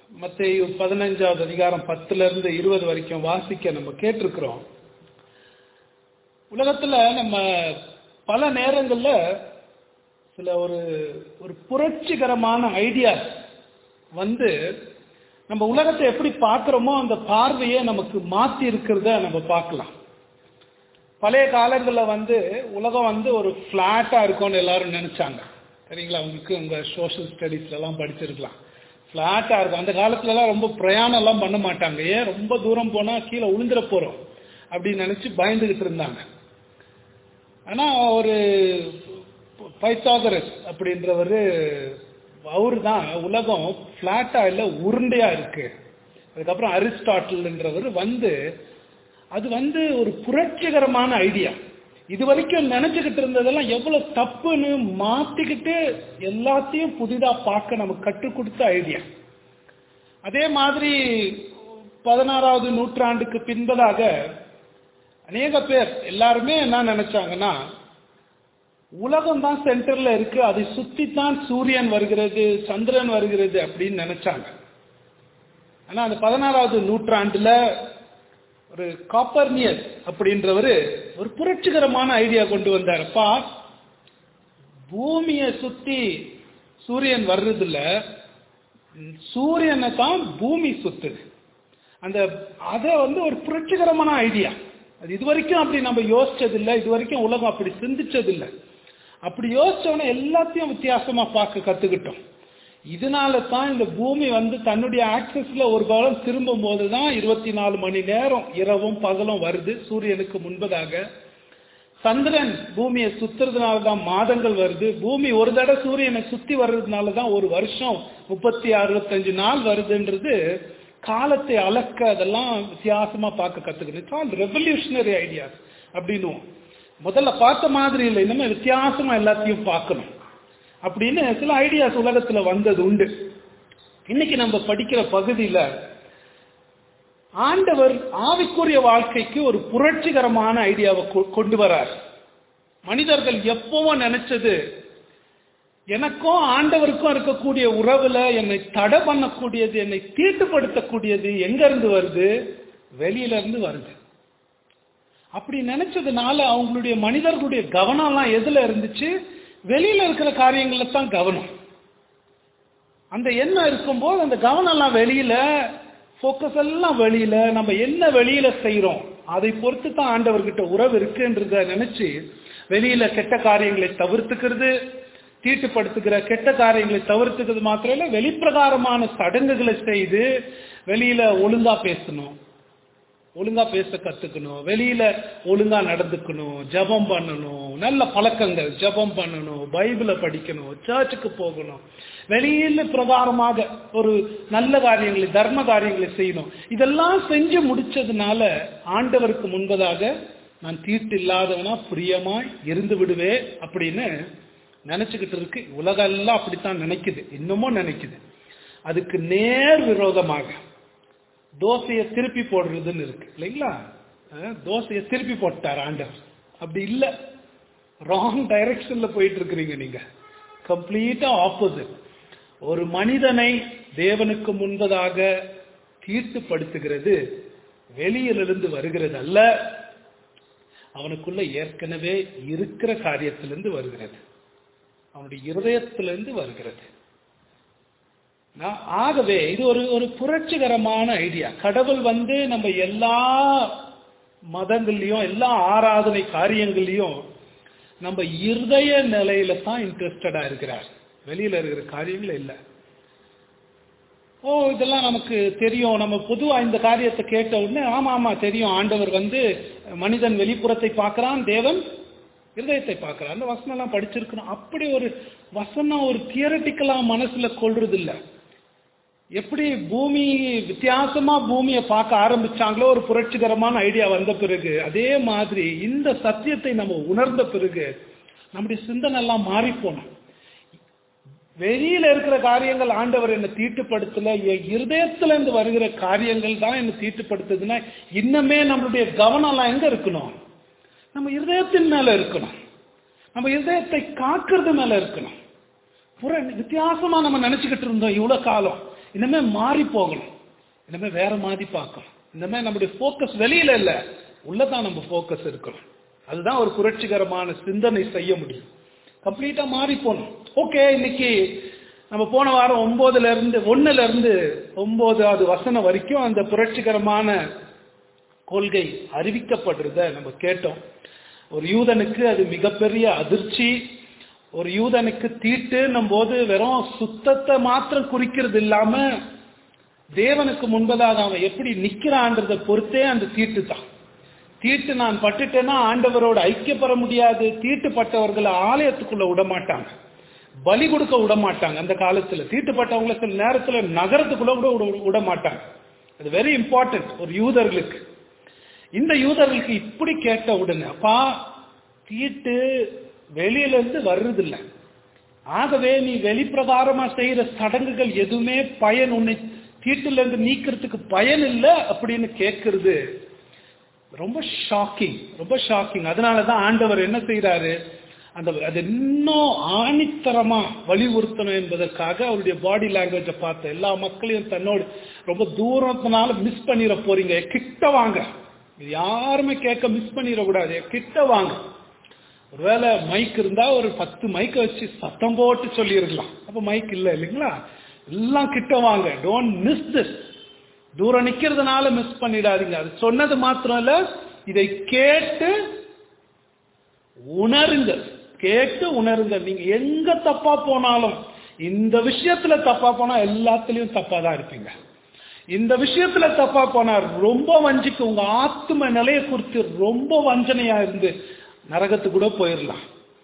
மத்தேயு பதினஞ்சாவது அதிகாரம் பத்துல இருந்து இருபது வரைக்கும் வாசிக்க நம்ம கேட்டிருக்கிறோம் உலகத்துல நம்ம பல நேரங்கள்ல சில ஒரு ஒரு புரட்சிகரமான ஐடியாஸ் வந்து நம்ம உலகத்தை எப்படி பார்க்கிறோமோ அந்த பார்வையை நமக்கு மாத்தி இருக்கிறத நம்ம பார்க்கலாம் பழைய காலங்களில் வந்து உலகம் வந்து ஒரு ஃப்ளாட்டாக இருக்கும்னு எல்லாரும் நினைச்சாங்க சரிங்களா உங்களுக்கு உங்க சோஷியல் ஸ்டடீஸ்ல எல்லாம் படிச்சிருக்கலாம் ஃப்ளாட்டாக இருக்கும் அந்த காலத்துலலாம் ரொம்ப பிரயாணம் எல்லாம் பண்ண மாட்டாங்க ஏன் ரொம்ப தூரம் போனால் கீழே உளுந்துட போகிறோம் அப்படின்னு நினச்சி பயந்துகிட்டு இருந்தாங்க ஆனால் ஒரு பைத்தாகரஸ் அப்படின்றவர் அவர் தான் உலகம் ஃப்ளாட்டாக இல்லை உருண்டையாக இருக்கு அதுக்கப்புறம் அரிஸ்டாட்டில்ன்றவர் வந்து அது வந்து ஒரு புரட்சிகரமான ஐடியா இது வரைக்கும் நினைச்சுக்கிட்டு இருந்ததெல்லாம் எவ்வளவு தப்புன்னு மாத்திக்கிட்டு எல்லாத்தையும் புதிதா பார்க்க நமக்கு கற்றுக் கொடுத்த ஐடியா அதே மாதிரி பதினாறாவது நூற்றாண்டுக்கு பின்பதாக அநேக பேர் எல்லாருமே என்ன நினைச்சாங்கன்னா உலகம் தான் சென்டர்ல இருக்கு அதை சுத்தி தான் சூரியன் வருகிறது சந்திரன் வருகிறது அப்படின்னு நினைச்சாங்க ஆனா அந்த பதினாறாவது நூற்றாண்டுல ஒரு காப்பர்னியஸ் அப்படின்றவர் ஒரு புரட்சிகரமான ஐடியா கொண்டு வந்தாருப்பா பூமியை சுத்தி சூரியன் வர்றதில்ல சூரியனை தான் பூமி சுத்துது அந்த அதை வந்து ஒரு புரட்சிகரமான ஐடியா அது இது வரைக்கும் அப்படி நம்ம யோசிச்சதில்லை இது வரைக்கும் உலகம் அப்படி சிந்திச்சதில்லை அப்படி யோசிச்சோன்னா எல்லாத்தையும் வித்தியாசமா பார்க்க கத்துக்கிட்டோம் இதனால தான் இந்த பூமி வந்து தன்னுடைய ஆக்சஸ்ல ஒரு காலம் திரும்பும் போது தான் இருபத்தி நாலு மணி நேரம் இரவும் பகலும் வருது சூரியனுக்கு முன்பதாக சந்திரன் பூமியை சுத்துறதுனால தான் மாதங்கள் வருது பூமி ஒரு தடவை சூரியனை சுத்தி வர்றதுனால தான் ஒரு வருஷம் முப்பத்தி அறுபத்தஞ்சு நாள் வருதுன்றது காலத்தை அளக்க அதெல்லாம் வித்தியாசமா பார்க்க கத்துக்கணும் இட்ஸ் ஆல் ரெவல்யூஷனரி ஐடியாஸ் அப்படின்னு முதல்ல பார்த்த மாதிரி இல்லை இனிமே வித்தியாசமா எல்லாத்தையும் பார்க்கணும் அப்படின்னு சில ஐடியாஸ் உலகத்துல வந்தது உண்டு இன்னைக்கு நம்ம படிக்கிற பகுதியில ஆண்டவர் ஆவிக்குரிய வாழ்க்கைக்கு ஒரு புரட்சிகரமான ஐடியாவை கொண்டு வரார் மனிதர்கள் எப்பவும் நினைச்சது எனக்கும் ஆண்டவருக்கும் இருக்கக்கூடிய உறவுல என்னை தடை பண்ணக்கூடியது என்னை தீட்டுப்படுத்தக்கூடியது எங்க இருந்து வருது வெளியில இருந்து வருது அப்படி நினைச்சதுனால அவங்களுடைய மனிதர்களுடைய கவனம் எல்லாம் எதுல இருந்துச்சு வெளியில இருக்கிற காரியங்கள்ல தான் கவனம் அந்த எண்ணம் இருக்கும்போது அந்த கவனம் எல்லாம் வெளியில போக்கஸ் எல்லாம் வெளியில நம்ம என்ன வெளியில செய்யறோம் அதை பொறுத்து தான் ஆண்டவர்கிட்ட உறவு இருக்குன்றத நினைச்சு வெளியில கெட்ட காரியங்களை தவிர்த்துக்கிறது தீட்டுப்படுத்துகிற கெட்ட காரியங்களை தவிர்த்துக்கிறது மாத்திரம் இல்ல வெளிப்பிரகாரமான சடங்குகளை செய்து வெளியில ஒழுங்கா பேசணும் ஒழுங்கா பேச கத்துக்கணும் வெளியில ஒழுங்கா நடந்துக்கணும் ஜபம் பண்ணணும் நல்ல பழக்கங்கள் ஜபம் பண்ணணும் பைபிளை படிக்கணும் சர்ச்சுக்கு போகணும் வெளியில பிரகாரமாக ஒரு நல்ல காரியங்களை தர்ம காரியங்களை செய்யணும் இதெல்லாம் செஞ்சு முடிச்சதுனால ஆண்டவருக்கு முன்பதாக நான் தீட்டு இல்லாதவனா பிரியமாய் இருந்து விடுவே அப்படின்னு நினைச்சுக்கிட்டு இருக்கு உலகம் எல்லாம் அப்படித்தான் நினைக்குது இன்னமும் நினைக்குது அதுக்கு நேர் விரோதமாக தோசையை திருப்பி போடுறதுன்னு இருக்கு இல்லைங்களா தோசையை திருப்பி போட்டார் ஆண்டவர் அப்படி இல்லை ராங் டைரக்ஷன்ல போயிட்டு இருக்கிறீங்க நீங்க கம்ப்ளீட்டா ஆப்போசிட் ஒரு மனிதனை தேவனுக்கு முன்பதாக தீர்த்துப்படுத்துகிறது வெளியிலிருந்து வருகிறது அல்ல அவனுக்குள்ள ஏற்கனவே இருக்கிற காரியத்திலிருந்து வருகிறது அவனுடைய இருதயத்திலிருந்து வருகிறது ஆகவே இது ஒரு ஒரு புரட்சிகரமான ஐடியா கடவுள் வந்து நம்ம எல்லா மதங்கள்லயும் எல்லா ஆராதனை காரியங்கள்லயும் நம்ம இருதய நிலையில தான் இன்ட்ரெஸ்டடா இருக்கிறார் வெளியில இருக்கிற காரியங்கள் இல்லை ஓ இதெல்லாம் நமக்கு தெரியும் நம்ம பொதுவா இந்த காரியத்தை கேட்ட உடனே ஆமா ஆமா தெரியும் ஆண்டவர் வந்து மனிதன் வெளிப்புறத்தை பார்க்கிறான் தேவன் இருதயத்தை பார்க்கிறான் அந்த வசனம் எல்லாம் படிச்சிருக்கணும் அப்படி ஒரு வசனம் ஒரு தியரட்டிக்கலா மனசுல கொள்றது இல்லை எப்படி பூமி வித்தியாசமா பூமியை பார்க்க ஆரம்பிச்சாங்களோ ஒரு புரட்சிகரமான ஐடியா வந்த பிறகு அதே மாதிரி இந்த சத்தியத்தை நம்ம உணர்ந்த பிறகு நம்முடைய சிந்தனை எல்லாம் மாறி போனோம் வெளியில இருக்கிற காரியங்கள் ஆண்டவர் என்ன தீட்டுப்படுத்தல என் இருதயத்துல இருந்து வருகிற காரியங்கள் தான் என்ன தீட்டுப்படுத்துதுன்னா இன்னமே நம்மளுடைய கவனம் எல்லாம் எங்க இருக்கணும் நம்ம இருதயத்தின் மேல இருக்கணும் நம்ம இருதயத்தை காக்கிறது மேல இருக்கணும் புற வித்தியாசமா நம்ம நினைச்சுக்கிட்டு இருந்தோம் இவ்வளவு காலம் இனிமே மாறி போகணும் இனிமே வேற மாதிரி பார்க்கணும் இனிமே நம்முடைய ஃபோக்கஸ் வெளியில இல்ல உள்ளதான் நம்ம ஃபோக்கஸ் இருக்கணும் அதுதான் ஒரு புரட்சிகரமான சிந்தனை செய்ய முடியும் கம்ப்ளீட்டா மாறி போகணும் ஓகே இன்னைக்கு நம்ம போன வாரம் ஒன்பதுல இருந்து ஒண்ணுல இருந்து ஒன்பதாவது வசனம் வரைக்கும் அந்த புரட்சிகரமான கொள்கை அறிவிக்கப்படுறத நம்ம கேட்டோம் ஒரு யூதனுக்கு அது மிகப்பெரிய அதிர்ச்சி ஒரு யூதனுக்கு தீட்டுன்னும் போது வெறும் சுத்தத்தை மாத்திரம் குறிக்கிறது இல்லாம தேவனுக்கு முன்பதாக அவன் எப்படி நிக்கிறான்றத பொறுத்தே அந்த தீட்டு தான் தீட்டு நான் பட்டுட்டேன்னா ஆண்டவரோட ஐக்கியப்பட முடியாது தீட்டுப்பட்டவர்களை ஆலயத்துக்குள்ள விட மாட்டாங்க பலி கொடுக்க விட மாட்டாங்க அந்த காலத்துல தீட்டுப்பட்டவங்களை சில நேரத்துல நகரத்துக்குள்ள கூட விட- விட மாட்டாங்க அது வெரி இம்பார்ட்டன்ட் ஒரு யூதர்களுக்கு இந்த யூதர்களுக்கு இப்படி கேட்ட உடனே அப்பா தீட்டு வெளியில இருந்து வர்றதில்ல ஆகவே நீ வெளிப்பிரகாரமா செய்யற சடங்குகள் எதுவுமே பயன் உன்னை தீட்டுல இருந்து நீக்கிறதுக்கு பயன் இல்லை அப்படின்னு கேட்கறது ரொம்ப ஷாக்கிங் ரொம்ப ஷாக்கிங் அதனாலதான் ஆண்டவர் என்ன செய்யறாரு அந்த அது இன்னும் ஆணித்தரமா வலியுறுத்தணும் என்பதற்காக அவருடைய பாடி லாங்குவேஜை பார்த்த எல்லா மக்களையும் தன்னோடு ரொம்ப தூரத்தினால மிஸ் பண்ணிட போறீங்க கிட்ட வாங்க இது யாருமே கேட்க மிஸ் பண்ணிடக்கூடாது கிட்ட வாங்க ஒருவேளை மைக் இருந்தா ஒரு பத்து மைக்க வச்சு சத்தம் போட்டு சொல்லியிருக்கலாம் அப்ப மைக் இல்ல இல்லைங்களா எல்லாம் கிட்ட வாங்க டோன்ட் மிஸ் திஸ் தூரம் நிக்கிறதுனால மிஸ் பண்ணிடாதீங்க அது சொன்னது மாத்திரம் இல்ல இதை கேட்டு உணருங்கள் கேட்டு உணருங்கள் நீங்க எங்க தப்பா போனாலும் இந்த விஷயத்துல தப்பா போனா எல்லாத்துலயும் தப்பா தான் இருப்பீங்க இந்த விஷயத்துல தப்பா போனா ரொம்ப வஞ்சிக்கு உங்க ஆத்ம நிலையை குறித்து ரொம்ப வஞ்சனையா இருந்து நரகத்துக்கு கூட போயிடலாம்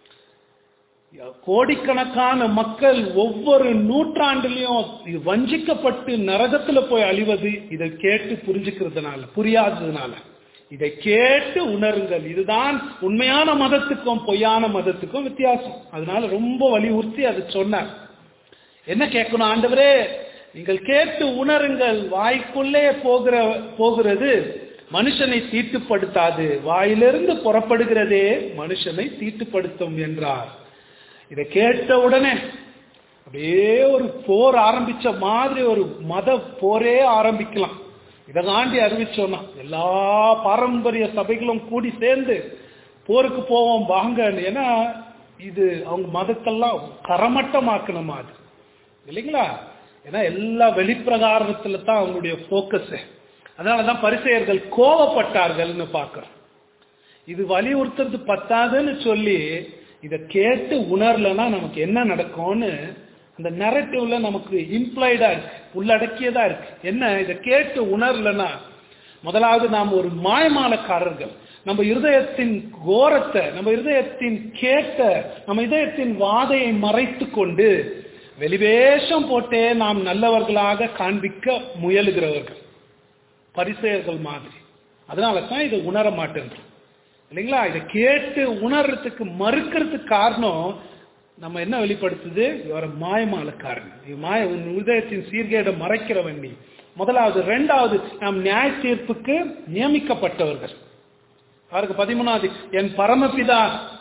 கோடிக்கணக்கான மக்கள் ஒவ்வொரு நூற்றாண்டுலயும் இது வஞ்சிக்கப்பட்டு நரகத்துல போய் அழிவது இதை கேட்டு புரிஞ்சுக்கிறதுனால புரியாததுனால இதை கேட்டு உணருங்கள் இதுதான் உண்மையான மதத்துக்கும் பொய்யான மதத்துக்கும் வித்தியாசம் அதனால ரொம்ப வலியுறுத்தி அது சொன்னார் என்ன கேட்கணும் ஆண்டவரே நீங்கள் கேட்டு உணருங்கள் வாய்க்குள்ளே போகிற போகிறது மனுஷனை தீட்டுப்படுத்தாது வாயிலிருந்து புறப்படுகிறதே மனுஷனை தீட்டுப்படுத்தும் என்றார் இதை கேட்ட உடனே அப்படியே ஒரு போர் ஆரம்பிச்ச மாதிரி ஒரு மத போரே ஆரம்பிக்கலாம் இதை தாண்டி அறிவிச்சோம்னா எல்லா பாரம்பரிய சபைகளும் கூடி சேர்ந்து போருக்கு போவோம் வாங்கன்னு ஏன்னா இது அவங்க மதத்தெல்லாம் கரமட்டமாக்கணும் அது இல்லைங்களா ஏன்னா எல்லா வெளிப்பிரகாரத்துல தான் அவங்களுடைய போக்கஸ் அதனாலதான் பரிசெயர்கள் கோவப்பட்டார்கள்னு பார்க்கிறோம் இது வலியுறுத்துறது பத்தாதுன்னு சொல்லி இதை கேட்டு உணரலன்னா நமக்கு என்ன நடக்கும்னு அந்த நரட்டிவ்ல நமக்கு இம்ப்ளாய்டா இருக்கு உள்ளடக்கியதா இருக்கு என்ன இதை கேட்டு உணரலன்னா முதலாவது நாம் ஒரு மாயமாலக்காரர்கள் நம்ம இருதயத்தின் கோரத்தை நம்ம இருதயத்தின் கேட்ட நம்ம இதயத்தின் வாதையை மறைத்து கொண்டு வெளிவேஷம் போட்டே நாம் நல்லவர்களாக காண்பிக்க முயலுகிறவர்கள் பரிசெயர்கள் மாதிரி அதனால தான் இதை உணர மாட்டேன்றோம் இல்லைங்களா இதை கேட்டு உணர்றதுக்கு மறுக்கிறதுக்கு காரணம் நம்ம என்ன வெளிப்படுத்துது இவர மாயமாலக்காரன் இது மாய உன் உதயத்தின் சீர்கேடை மறைக்கிறவன் நீ முதலாவது ரெண்டாவது நாம் நியாய தீர்ப்புக்கு நியமிக்கப்பட்டவர்கள் பாருங்க பதிமூணாவது என் பரமபிதா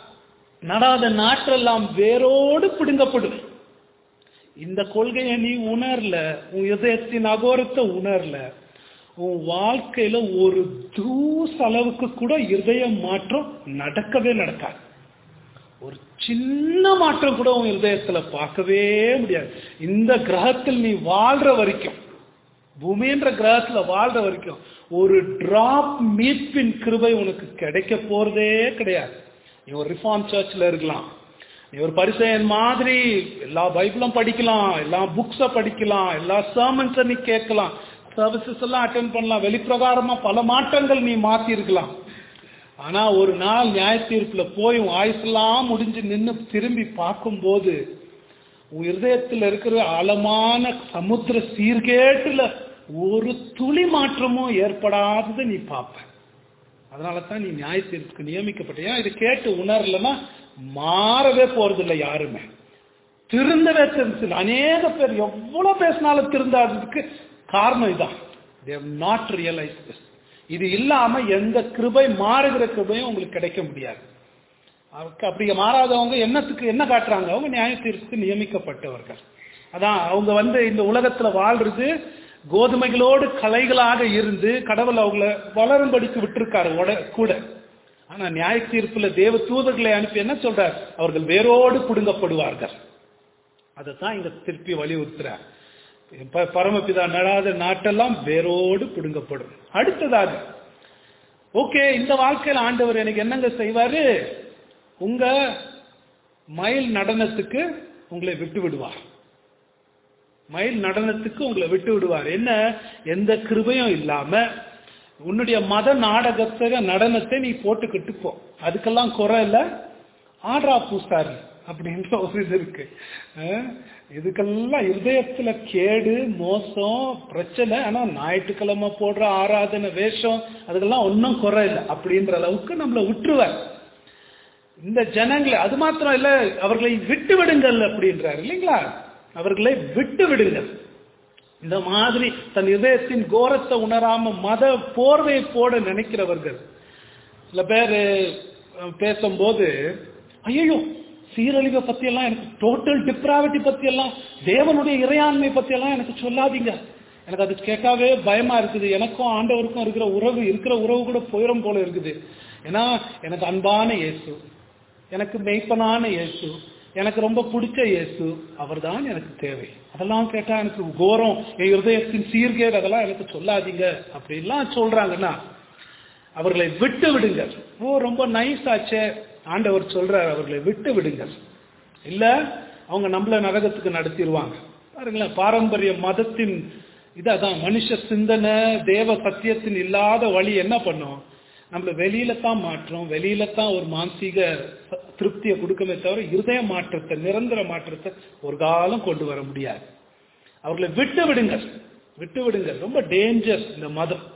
நடாத நாற்றெல்லாம் வேரோடு பிடுங்கப்படும் இந்த கொள்கையை நீ உணரல உன் இதயத்தின் அகோரத்தை உணரல உன் வாழ்க்கையில ஒரு தூஸ் அளவுக்கு கூட இருதய மாற்றம் நடக்கவே நடக்காது ஒரு சின்ன மாற்றம் கூட உன் இருதயத்துல பார்க்கவே முடியாது இந்த கிரகத்தில் நீ வாழ்ற வரைக்கும் பூமின்ற கிரகத்துல வாழ்ற வரைக்கும் ஒரு டிராப் மீட்பின் கிருபை உனக்கு கிடைக்க போறதே கிடையாது நீ ஒரு ரிஃபார்ம் சர்ச்ல இருக்கலாம் நீ ஒரு பரிசையன் மாதிரி எல்லா பைபிளும் படிக்கலாம் எல்லா புக்ஸ படிக்கலாம் எல்லா சர்மன்ஸை நீ கேட்கலாம் சர்வீசஸ் எல்லாம் அட்டன் பண்ணலாம் வெளிப்பிரகாரமா பல மாற்றங்கள் நீ மாத்தி இருக்கலாம் ஆனா ஒரு நாள் நியாய தீர்ப்புல போய் உன் ஆயுசெல்லாம் முடிஞ்சு நின்று திரும்பி பார்க்கும்போது உன் இருதயத்தில் இருக்கிற ஆழமான சமுத்திர சீர்கேட்டுல ஒரு துளி மாற்றமும் ஏற்படாததை நீ பார்ப்ப அதனால தான் நீ நியாய தீர்ப்புக்கு நியமிக்கப்பட்ட ஏன் இதை கேட்டு உணரலன்னா மாறவே போறதில்லை யாருமே திருந்தவே தெரிஞ்சு அநேக பேர் எவ்வளவு பேசினாலும் திருந்தாததுக்கு காரணம் இதான் தேவ் நாட் ரியலைஸ் திஸ் இது இல்லாம எந்த கிருபை மாறுகிற கிருபையும் உங்களுக்கு கிடைக்க முடியாது அவருக்கு அப்படி மாறாதவங்க என்னத்துக்கு என்ன காட்டுறாங்க அவங்க நியாய தீர்ப்புக்கு நியமிக்கப்பட்டவர்கள் அதான் அவங்க வந்து இந்த உலகத்துல வாழ்றது கோதுமைகளோடு கலைகளாக இருந்து கடவுள் அவங்கள வளரும்படிக்கு விட்டிருக்காரு உட- கூட ஆனா நியாய தீர்ப்புல தேவ தூதர்களை அனுப்பி என்ன சொல்றார் அவர்கள் வேரோடு புடுங்கப்படுவார்கள் அதைத்தான் இங்க திருப்பி வலியுறுத்துறார் ப- பரமபிதா நடாத நாட்டெல்லாம் வேரோடு பிடுங்கப்படும் அடுத்ததாக ஓகே இந்த வாழ்க்கையில ஆண்டவர் எனக்கு என்னங்க செய்வாரு உங்க மயில் நடனத்துக்கு உங்களை விட்டு விடுவார் மயில் நடனத்துக்கு உங்களை விட்டு விடுவார் என்ன எந்த கிருபையும் இல்லாம உன்னுடைய மத நாடகத்தை நடனத்தை நீ போட்டுக்கிட்டு போ அதுக்கெல்லாம் குறை இல்ல ஆட்ரா பூசாரி அப்படின்ற ஒரு இது இருக்கு அஹ், இதுக்கெல்லாம் இருதயத்துல கேடு மோசம் பிரச்சனை ஆனா ஞாயிற்றுக்கிழமை போடுற ஆராதனை வேஷம் அதுக்கெல்லாம் ஒன்றும் குறை இல்லை அப்படின்ற அளவுக்கு நம்மளை விட்டுருவார் இந்த ஜனங்களை அது மாத்திரம் இல்ல அவர்களை விட்டு விடுங்கள் அப்படின்றார் இல்லைங்களா அவர்களை விட்டு விடுங்கள் இந்த மாதிரி தன் இதயத்தின் கோரத்தை உணராம மத போர்வை போட நினைக்கிறவர்கள் சில பேர் அஹ், பேசும்போது ஐயோ சீரழிவை பத்தி எல்லாம் எனக்கு டோட்டல் டிப்ராவிட்டி பத்தி எல்லாம் தேவனுடைய இறையாண்மை பத்தி எல்லாம் எனக்கு சொல்லாதீங்க எனக்கு அது கேட்கவே பயமா இருக்குது எனக்கும் ஆண்டவருக்கும் இருக்கிற உறவு இருக்கிற உறவு கூட போயிடும் போல இருக்குது ஏன்னா எனக்கு அன்பான இயேசு எனக்கு மெய்ப்பனான இயேசு எனக்கு ரொம்ப பிடிச்ச இயேசு அவர்தான் எனக்கு தேவை அதெல்லாம் கேட்டா எனக்கு கோரம் என் இருதயத்தின் சீர்கேடு அதெல்லாம் எனக்கு சொல்லாதீங்க அப்படின்லாம் சொல்றாங்கன்னா அவர்களை விட்டு விடுங்கள் ஓ ரொம்ப நைஸ் ஆச்சே ஆண்டவர் சொல்றார் அவர்களை விட்டு விடுங்கள் இல்ல அவங்க நம்மள நரகத்துக்கு நடத்திடுவாங்க பாருங்களேன் பாரம்பரிய மதத்தின் இதான் மனுஷ சிந்தனை தேவ சத்தியத்தின் இல்லாத வழி என்ன பண்ணும் நம்மள வெளியில தான் மாற்றம் வெளியில தான் ஒரு மானசீக ச- திருப்தியை கொடுக்கவே தவிர இருதய மாற்றத்தை நிரந்தர மாற்றத்தை ஒரு காலம் கொண்டு வர முடியாது அவர்களை விட்டு விடுங்கள் விட்டு விடுங்கள் ரொம்ப டேஞ்சர் இந்த மதம்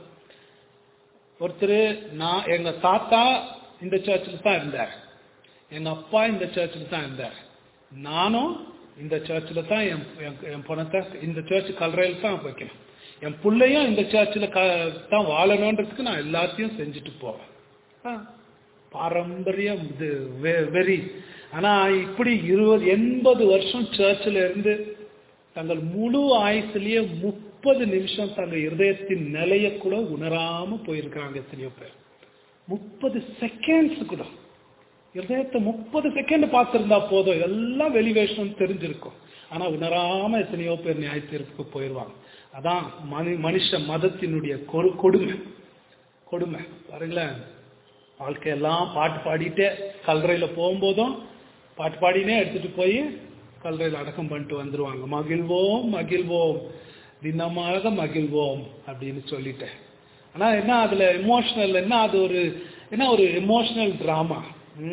ஒருத்தர் நான் எங்க தாத்தா இந்த சர்ச்சில் தான் இருந்தார் எங்க அப்பா இந்த சர்ச்சில் தான் இருந்தார் நானும் இந்த சர்ச்சில் தான் என் என்- என் பணத்தை இந்த சர்ச் கல்றையில் தான் வைக்கணும் என் பிள்ளையும் இந்த சர்ச்சில் க தான் வாழணுன்றதுக்கு நான் எல்லாத்தையும் செஞ்சுட்டு போவேன் ஆ, பாரம்பரியம் இது வெ- வெறி ஆனா இப்படி இருபது எண்பது வருஷம் சர்ச்சில் இருந்து தங்கள் முழு ஆயுசுலயே முப்பது நிமிஷம் தங்கள் இருதயத்தின் நிலைய கூட உணராம போயிருக்காங்க எத்தனையோ பேர் முப்பது செகண்ட்ஸ் கூட இருதயத்தை முப்பது செகண்ட் பார்த்திருந்தா போதும் எல்லாம் வெளிவேஷம் தெரிஞ்சிருக்கும் ஆனா உணராம எத்தனையோ பேர் நியாயத்தீர்ப்புக்கு போயிடுவாங்க அதான் மனி மனுஷ மதத்தினுடைய கொடு கொடுமை கொடுமை பாருங்களேன் வாழ்க்கையெல்லாம் பாட்டு பாடிட்டே கல்லறையில போகும்போதும் பாட்டு பாடினே எடுத்துட்டு போய் கல்லறையில் அடக்கம் பண்ணிட்டு வந்துருவாங்க மகிழ்வோம் மகிழ்வோம் தினமாக மகிழ்வோம் அப்படின்னு சொல்லிட்டேன் ஆனா என்ன அதுல எமோஷனல் என்ன அது ஒரு என்ன ஒரு எமோஷனல் டிராமா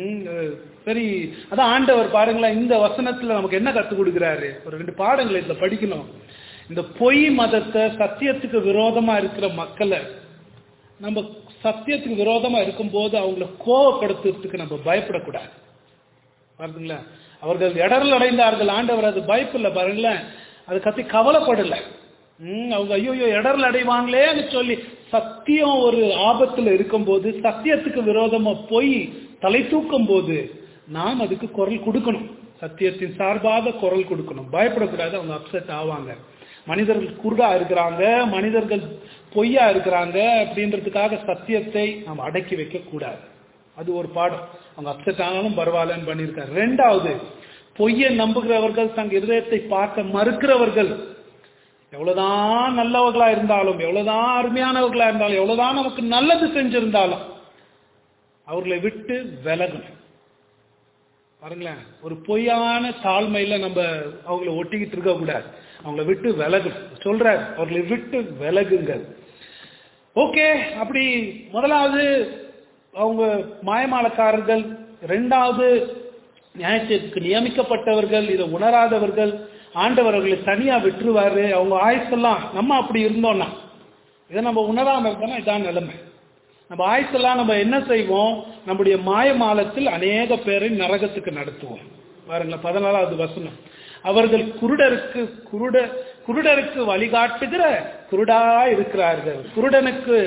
சரி அதான் ஆண்டவர் பாருங்களேன் இந்த வசனத்துல நமக்கு என்ன கத்துக் கொடுக்குறாரு ஒரு ரெண்டு பாடங்களை இதுல படிக்கணும் இந்த பொய் மதத்தை சத்தியத்துக்கு விரோதமா இருக்கிற மக்களை நம்ம சத்தியத்துக்கு விரோதமா இருக்கும்போது அவங்கள கோவப்படுத்துறதுக்கு நம்ம பயப்படக்கூடாது பாருங்களேன் அவர்கள் இடரல் அடைந்தார்கள் ஆண்டவர் அது பயப்பில்லை பாருங்களேன் அது கத்தி கவலைப்படல ம், அவங்க ஐயோ இடரல் அடைவாங்களேன்னு சொல்லி சத்தியம் ஒரு ஆபத்துல இருக்கும்போது சத்தியத்துக்கு விரோதமா போய் தலை தூக்கும் போது நாம் அதுக்கு குரல் கொடுக்கணும் சத்தியத்தின் சார்பாக குரல் கொடுக்கணும் பயப்படக்கூடாது அவங்க அப்செட் ஆவாங்க மனிதர்கள் குருடா இருக்கிறாங்க மனிதர்கள் பொய்யா இருக்கிறாங்க அப்படின்றதுக்காக சத்தியத்தை நாம் அடக்கி வைக்க கூடாது அது ஒரு பாடம் அவங்க அப்செட் ஆனாலும் பரவாயில்லன்னு பண்ணியிருக்காரு ரெண்டாவது பொய்யை நம்புகிறவர்கள் தங்க இருதயத்தை பார்க்க மறுக்கிறவர்கள் எவ்வளவுதான் நல்லவர்களா இருந்தாலும் எவ்வளவுதான் அருமையானவர்களா இருந்தாலும் எவ்வளவுதான் நமக்கு நல்லது செஞ்சிருந்தாலும் அவர்களை விட்டு விலகணும் பாருங்களேன் ஒரு பொய்யான தாழ்மையில நம்ம அவங்கள ஒட்டிக்கிட்டு இருக்க கூடாது அவங்கள விட்டு விலகு சொல்றார் அவர்களை விட்டு விலகுங்கள் ஓகே அப்படி முதலாவது அவங்க மாயமாலக்காரர்கள் ரெண்டாவது நியாயத்திற்கு நியமிக்கப்பட்டவர்கள் இதை உணராதவர்கள் ஆண்டவர் அவர்களை தனியா விட்டுருவாரு அவங்க ஆயுசெல்லாம் நம்ம அப்படி இருந்தோம்னா இதை நம்ம உணராம இருந்தோம்னா இதான் நிலைமை நம்ம ஆயுசெல்லாம் நம்ம என்ன செய்வோம் நம்முடைய மாயமாலத்தில் அநேக பேரை நரகத்துக்கு நடத்துவோம் பாருங்களேன் பதினாலாவது வசனம் அவர்கள் குருடருக்கு குருட குருடருக்கு வழிகாட்டுகிற குருடா இருக்கிறார்கள் குருடனுக்கு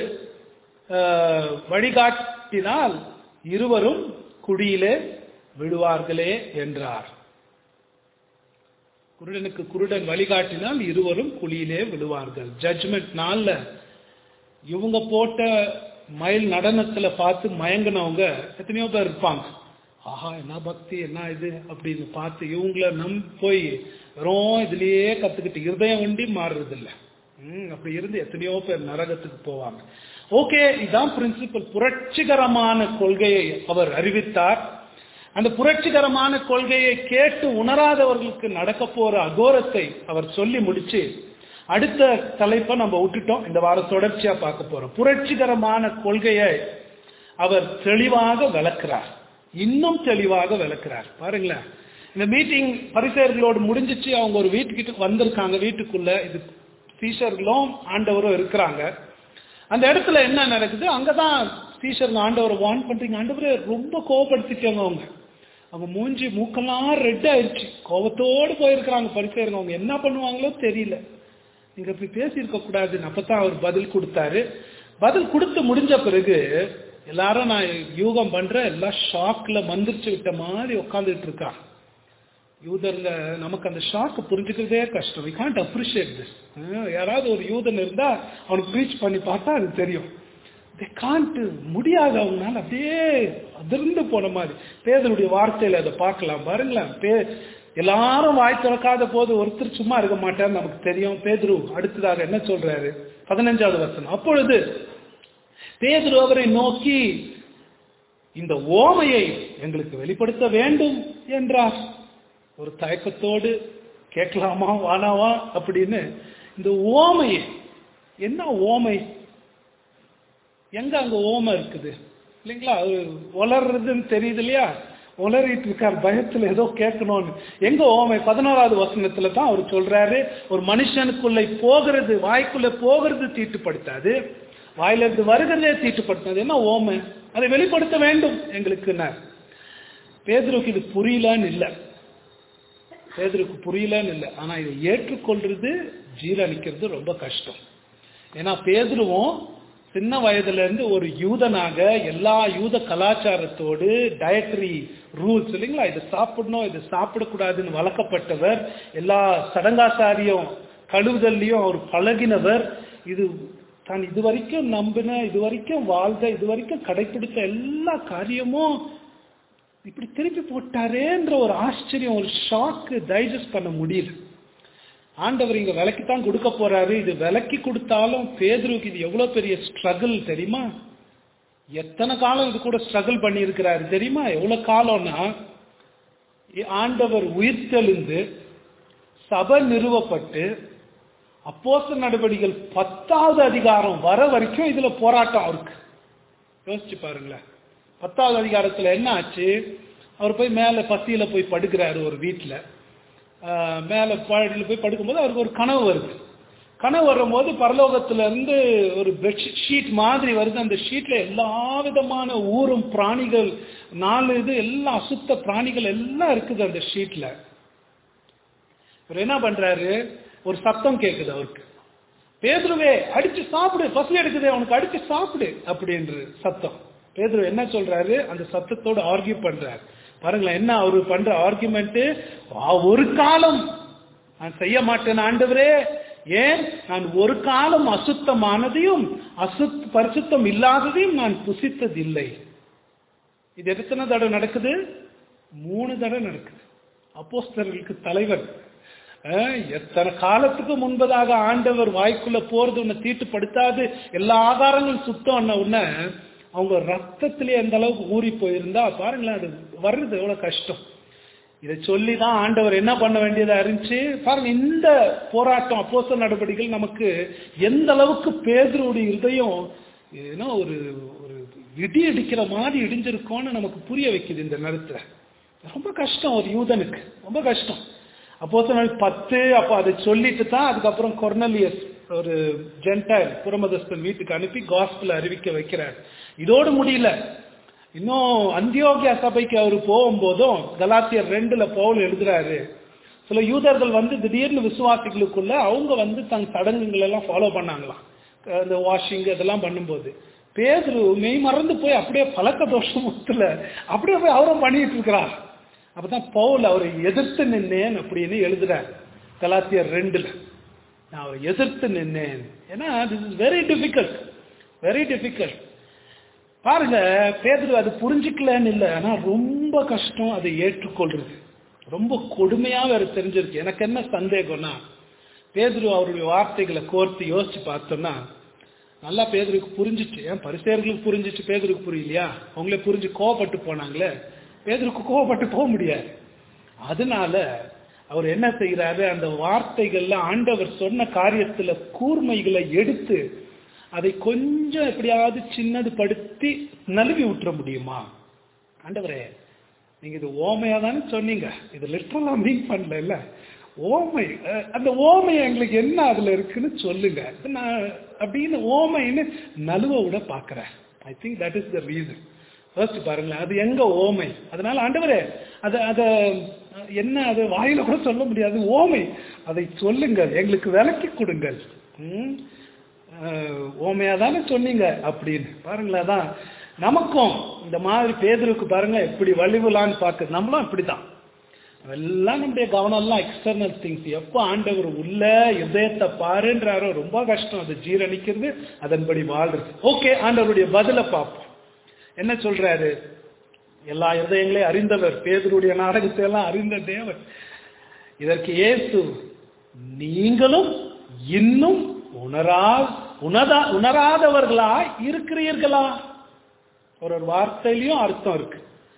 ஆஹ், வழிகாட்டினால் இருவரும் குடியிலே விடுவார்களே என்றார் குருடனுக்கு குருடன் வழிகாட்டினால் இருவரும் குழியிலே விழுவார்கள் ஜட்ஜ்மெண்ட் நாள்ல இவங்க போட்ட மயில் நடனத்துல பார்த்து மயங்கினவங்க எத்தனையோ பேர் இருப்பாங்க ஆஹா என்ன பக்தி என்ன இது அப்படின்னு பார்த்து இவங்கள நம் போய் வெறும் இதுலயே கத்துக்கிட்டு இருதயம் வண்டி மாறுறது இல்ல ம், அப்படி இருந்து எத்தனையோ பேர் நரகத்துக்கு போவாங்க ஓகே இதான் பிரின்சிபல் புரட்சிகரமான கொள்கையை அவர் அறிவித்தார் அந்த புரட்சிகரமான கொள்கையை கேட்டு உணராதவர்களுக்கு நடக்க போற அகோரத்தை அவர் சொல்லி முடிச்சு அடுத்த தலைப்பை நம்ம விட்டுட்டோம் இந்த வாரம் தொடர்ச்சியா பார்க்க போறோம் புரட்சிகரமான கொள்கையை அவர் தெளிவாக விளக்குறார் இன்னும் தெளிவாக விளக்குறார் பாருங்களேன் இந்த மீட்டிங் பரிசெயர்களோடு முடிஞ்சிச்சு அவங்க ஒரு வீட்டுக்கிட்ட வந்திருக்காங்க வீட்டுக்குள்ள இது சீஷர்களும் ஆண்டவரும் இருக்கிறாங்க அந்த இடத்துல என்ன நடக்குது அங்கதான் டீச்சர் ஆண்டவரை வார்ன் பண்றீங்க ஆண்டவரை ரொம்ப கோவப்படுத்திட்டாங்க அவங்க அவங்க மூஞ்சி மூக்கெல்லாம் ரெட் ஆயிடுச்சு கோபத்தோடு போயிருக்கிறாங்க பரிசெயருங்க அவங்க என்ன பண்ணுவாங்களோ தெரியல நீங்க இப்படி பேசியிருக்க கூடாதுன்னு அப்பதான் அவர் பதில் கொடுத்தாரு பதில் கொடுத்து முடிஞ்ச பிறகு எல்லாரும் நான் யூகம் பண்றேன் எல்லாம் ஷாக்ல மந்திரிச்சு விட்ட மாதிரி உட்காந்துட்டு இருக்காங்க யூதர்ல நமக்கு அந்த ஷாக் புரிஞ்சுக்கிறதே கஷ்டம் வி காண்ட் அப்ரிஷியேட் திஸ் யாராவது ஒரு யூதன் இருந்தா அவனுக்கு ப்ரீச் பண்ணி பார்த்தா அது தெரியும் தே காண்ட் முடியாது அவங்களால அப்படியே அதிர்ந்து போன மாதிரி பேதனுடைய வார்த்தையில அதை பார்க்கலாம் பாருங்களேன் பே எல்லாரும் வாய் திறக்காத போது ஒருத்தர் சும்மா இருக்க மாட்டார் நமக்கு தெரியும் பேதுரு அடுத்ததாக என்ன சொல்றாரு பதினஞ்சாவது வசனம் அப்பொழுது பேதுரு அவரை நோக்கி இந்த ஓமையை எங்களுக்கு வெளிப்படுத்த வேண்டும் என்றார் ஒரு தயக்கத்தோடு கேட்கலாமா வானாவா அப்படின்னு இந்த ஓமையை என்ன ஓமை எங்க அங்க ஓமை இருக்குது இல்லைங்களா அது உளர்றதுன்னு தெரியுது இல்லையா உளறிட்டு இருக்கார் பயத்துல ஏதோ கேட்கணும்னு எங்க ஓமை பதினோராவது வசனத்துல தான் அவர் சொல்றாரு ஒரு மனுஷனுக்குள்ள போகிறது வாய்க்குள்ள போகிறது தீட்டுப்படுத்தாது வாயில இருந்து வருகிறதே தீட்டுப்படுத்தாது என்ன ஓமை அதை வெளிப்படுத்த வேண்டும் எங்களுக்குன்னார் பேதருக்கு இது புரியலன்னு இல்லை பேதருக்கு புரியலன்னு இல்லை ஆனா இதை ஏற்றுக்கொள்றது ஜீரணிக்கிறது ரொம்ப கஷ்டம் ஏன்னா பேதுருவும் சின்ன வயதுல இருந்து ஒரு யூதனாக எல்லா யூத கலாச்சாரத்தோடு டயட்ரி ரூல்ஸ் இல்லைங்களா இது சாப்பிடணும் இது சாப்பிடக்கூடாதுன்னு வளர்க்கப்பட்டவர் எல்லா சடங்காசாரியும் கழுவுதல்லையும் அவர் பழகினவர் இது தான் இது வரைக்கும் நம்பின இது வரைக்கும் வாழ்ந்த இது வரைக்கும் கடைபிடித்த எல்லா காரியமும் இப்படி திருப்பி போட்டாரேன்ற ஒரு ஆச்சரியம் ஒரு ஷாக்கு டைஜஸ்ட் பண்ண முடியல ஆண்டவர் இங்க விலைக்கு தான் கொடுக்க போறாரு இது விலைக்கு கொடுத்தாலும் பேதுருக்கு இது எவ்வளவு பெரிய ஸ்ட்ரகிள் தெரியுமா எத்தனை காலம் இது கூட ஸ்ட்ரகிள் பண்ணி இருக்கிறாரு தெரியுமா எவ்வளவு காலம்னா ஆண்டவர் உயிர்த்தெழுந்து சபை நிறுவப்பட்டு அப்போச நடவடிக்கைகள் பத்தாவது அதிகாரம் வர வரைக்கும் இதுல போராட்டம் அவருக்கு யோசிச்சு பாருங்களேன் பத்தாவது அதிகாரத்துல என்ன ஆச்சு அவர் போய் மேல பசியில போய் படுக்கிறாரு ஒரு வீட்டுல மேல பாடியில் போய் படுக்கும்போது அவருக்கு ஒரு கனவு வருது கனவு வரும்போது பரலோகத்துல இருந்து ஒரு பெட்ஷீட் ஷீட் மாதிரி வருது அந்த ஷீட்ல எல்லா விதமான ஊரும் பிராணிகள் நாலு இது எல்லாம் அசுத்த பிராணிகள் எல்லாம் இருக்குது அந்த ஷீட்ல இவர் என்ன பண்றாரு ஒரு சத்தம் கேட்குது அவருக்கு பேதுருவே அடிச்சு சாப்பிடு பசி எடுக்குது அவனுக்கு அடிச்சு சாப்பிடு அப்படின்ற சத்தம் பேதுரு என்ன சொல்றாரு அந்த சத்தத்தோடு ஆர்கியூ பண்றாரு பாருங்களேன் என்ன அவரு பண்ற ஆர்குமெண்ட் ஒரு காலம் நான் செய்ய மாட்டேன் ஆண்டவரே ஏன் நான் ஒரு காலம் அசுத்தமானதையும் அசுத் பரிசுத்தம் இல்லாததையும் நான் புசித்ததில்லை இது எத்தனை தடவை நடக்குது மூணு தடவை நடக்குது அப்போஸ்தர்களுக்கு தலைவர் எத்தனை காலத்துக்கு முன்பதாக ஆண்டவர் வாய்க்குள்ள போறது உன்னை தீட்டுப்படுத்தாது எல்லா ஆதாரங்களும் சுத்தம் உடனே அவங்க ரத்தத்திலே எந்த அளவுக்கு ஊறி போயிருந்தா பாருங்களேன் அது வர்றது எவ்வளவு கஷ்டம் இதை சொல்லி தான் ஆண்டவர் என்ன பண்ண வேண்டியதா இருந்துச்சு பாருங்க இந்த போராட்டம் அப்போச நடவடிக்கைகள் நமக்கு எந்த அளவுக்கு பேதருடைய இருதயம் ஏன்னா ஒரு ஒரு இடி அடிக்கிற மாதிரி இடிஞ்சிருக்கோன்னு நமக்கு புரிய வைக்குது இந்த நேரத்துல ரொம்ப கஷ்டம் ஒரு யூதனுக்கு ரொம்ப கஷ்டம் அப்போச நாள் பத்து அப்போ அதை சொல்லிட்டு தான் அதுக்கப்புறம் கொர்னலியஸ் ஒரு ஜென்டைல் புறமதஸ்தன் வீட்டுக்கு அனுப்பி காஸ்பிள் அறிவிக்க வைக்கிறார் இதோடு முடியல இன்னும் அந்தியோகியா சபைக்கு அவர் போகும்போதும் கலாத்தியர் ரெண்டுல பவுல் எழுதுறாரு சில யூதர்கள் வந்து திடீர்னு விசுவாசிகளுக்குள்ள அவங்க வந்து தங்க சடங்குகள் எல்லாம் ஃபாலோ பண்ணாங்களாம் இந்த வாஷிங் இதெல்லாம் பண்ணும்போது பேதுரு மெய் மறந்து போய் அப்படியே பழக்க தோஷம் முத்துல அப்படியே போய் அவரும் பண்ணிட்டு இருக்கிறார் அப்பதான் பவுல் அவரை எதிர்த்து நின்னேன் அப்படின்னு எழுதுறார் கலாத்தியர் ரெண்டுல நான் அவரை எதிர்த்து நின்னேன் ஏன்னா this is very difficult very difficult பாருங்க பேதுரு அது புரிஞ்சுக்கலன்னு இல்லை ஆனா ரொம்ப கஷ்டம் அதை ஏற்றுக்கொள்றது ரொம்ப கொடுமையா வேற தெரிஞ்சிருக்கு எனக்கு என்ன சந்தேகம்னா பேதுரு அவருடைய வார்த்தைகளை கோர்த்து யோசிச்சு பார்த்தோம்னா நல்லா பேதருக்கு புரிஞ்சிச்சு ஏன் பரிசேர்களுக்கு புரிஞ்சிச்சு பேதருக்கு புரியலையா அவங்களே புரிஞ்சு கோவப்பட்டு போனாங்களே பேதருக்கு கோவப்பட்டு போக முடியாது அதனால அவர் என்ன செய்யறாரு அந்த வார்த்தைகள்ல ஆண்டவர் சொன்ன காரியத்துல கூர்மைகளை எடுத்து அதை கொஞ்சம் எப்படியாவது சின்னது படுத்தி நழுவி விட்டுற முடியுமா ஆண்டவரே நீங்க இது ஓமையா தானே சொன்னீங்க இது லிட்டரலா மீன் பண்ணல இல்ல ஓமை அஹ், அந்த ஓமை எங்களுக்கு என்ன அதுல இருக்குன்னு சொல்லுங்க இது நான் அப்படின்னு ஓமைன்னு நழுவ விட பாக்குறேன் I think that is the reason யோசிச்சு பாருங்களேன் அது எங்க ஓமை அதனால ஆண்டவரே அது அத என்ன அது வாயில கூட சொல்ல முடியாது ஓமை அதை சொல்லுங்கள் எங்களுக்கு விளக்கி கொடுங்கள் ம்? அஹ், ஓமையா தானே சொன்னீங்க அப்படின்னு பாருங்களேன் அதான் நமக்கும் இந்த மாதிரி பேதருக்கு பாருங்க எப்படி வலிவுலான்னு பார்க்க நம்மளும் இப்படிதான் எல்லாம் நம்முடைய கவனம் எல்லாம் எக்ஸ்டர்னல் திங்ஸ் எப்போ ஆண்டவர் உள்ள இதயத்தை பாருன்றாரோ ரொம்ப கஷ்டம் அதை ஜீரணிக்கிறது அதன்படி வாழ்றது ஓகே ஆண்டவருடைய பதிலை பார்ப்போம் என்ன சொல்றாரு எல்லா இதயங்களையும் அறிந்தவர் பேதருடைய நாடகத்தை எல்லாம் அறிந்த தேவர் இதற்கு இயேசு நீங்களும் இன்னும் உணரா உணரா உணராதவர்களா இருக்கிறீர்களா ஒரு ஒரு வார்த்தையிலையும் அர்த்தம் இருக்கு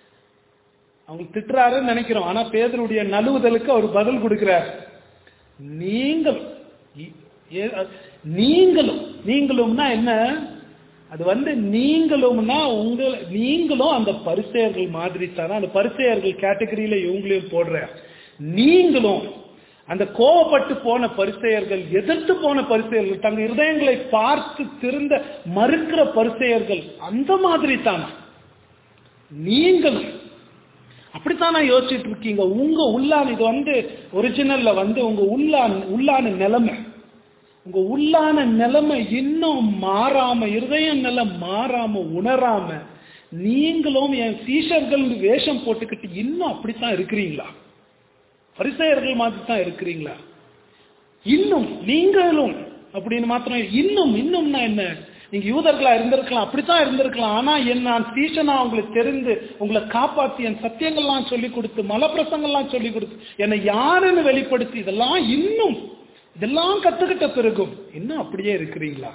அவங்க திட்டுறாருன்னு நினைக்கிறோம் ஆனா பேதருடைய நழுவுதலுக்கு அவர் பதில் கொடுக்கிறார் நீங்கள் இ- ஏ- நீங்களும் நீங்களும்னா என்ன அது வந்து நீங்களும்னா உங்க நீங்களும் அந்த பரிசெயர்கள் மாதிரி தானே அந்த பரிசெயர்கள் கேட்டகரியில இவங்களையும் போடுற நீங்களும் அந்த கோவப்பட்டு போன பரிசெயர்கள் எதிர்த்து போன பரிசெயர்கள் தங்க இருதயங்களை பார்த்து திருந்த மறுக்கிற பரிசெயர்கள் அந்த மாதிரி தானா நீங்களும் அப்படித்தான் நான் யோசிச்சுட்டு இருக்கீங்க உங்க உள்ளான் இது வந்து ஒரிஜினல்ல வந்து உங்க உள்ளான் உள்ளான நிலைமை உங்க உள்ளான நிலைமை இன்னும் மாறாம இருதயம் நிலை மாறாம உணராம நீங்களும் என் சீஷர்கள் வேஷம் போட்டுக்கிட்டு இன்னும் அப்படித்தான் இருக்கிறீங்களா பரிசெயர்கள் மாதிரி தான் இருக்கிறீங்களா இன்னும் நீங்களும் அப்படின்னு மாத்திரம் இன்னும் இன்னும்னா என்ன நீங்க யூதர்களா இருந்திருக்கலாம் அப்படித்தான் இருந்திருக்கலாம் ஆனா என் நான் சீஷனா உங்களுக்கு தெரிந்து உங்களை காப்பாத்தி என் சத்தியங்கள்லாம் சொல்லி கொடுத்து மலப்பிரசங்கள்லாம் சொல்லி கொடுத்து என்னை யாருன்னு வெளிப்படுத்தி இதெல்லாம் இன்னும் இதெல்லாம் கத்துக்கிட்ட பிறகும் இன்னும் அப்படியே இருக்கிறீங்களா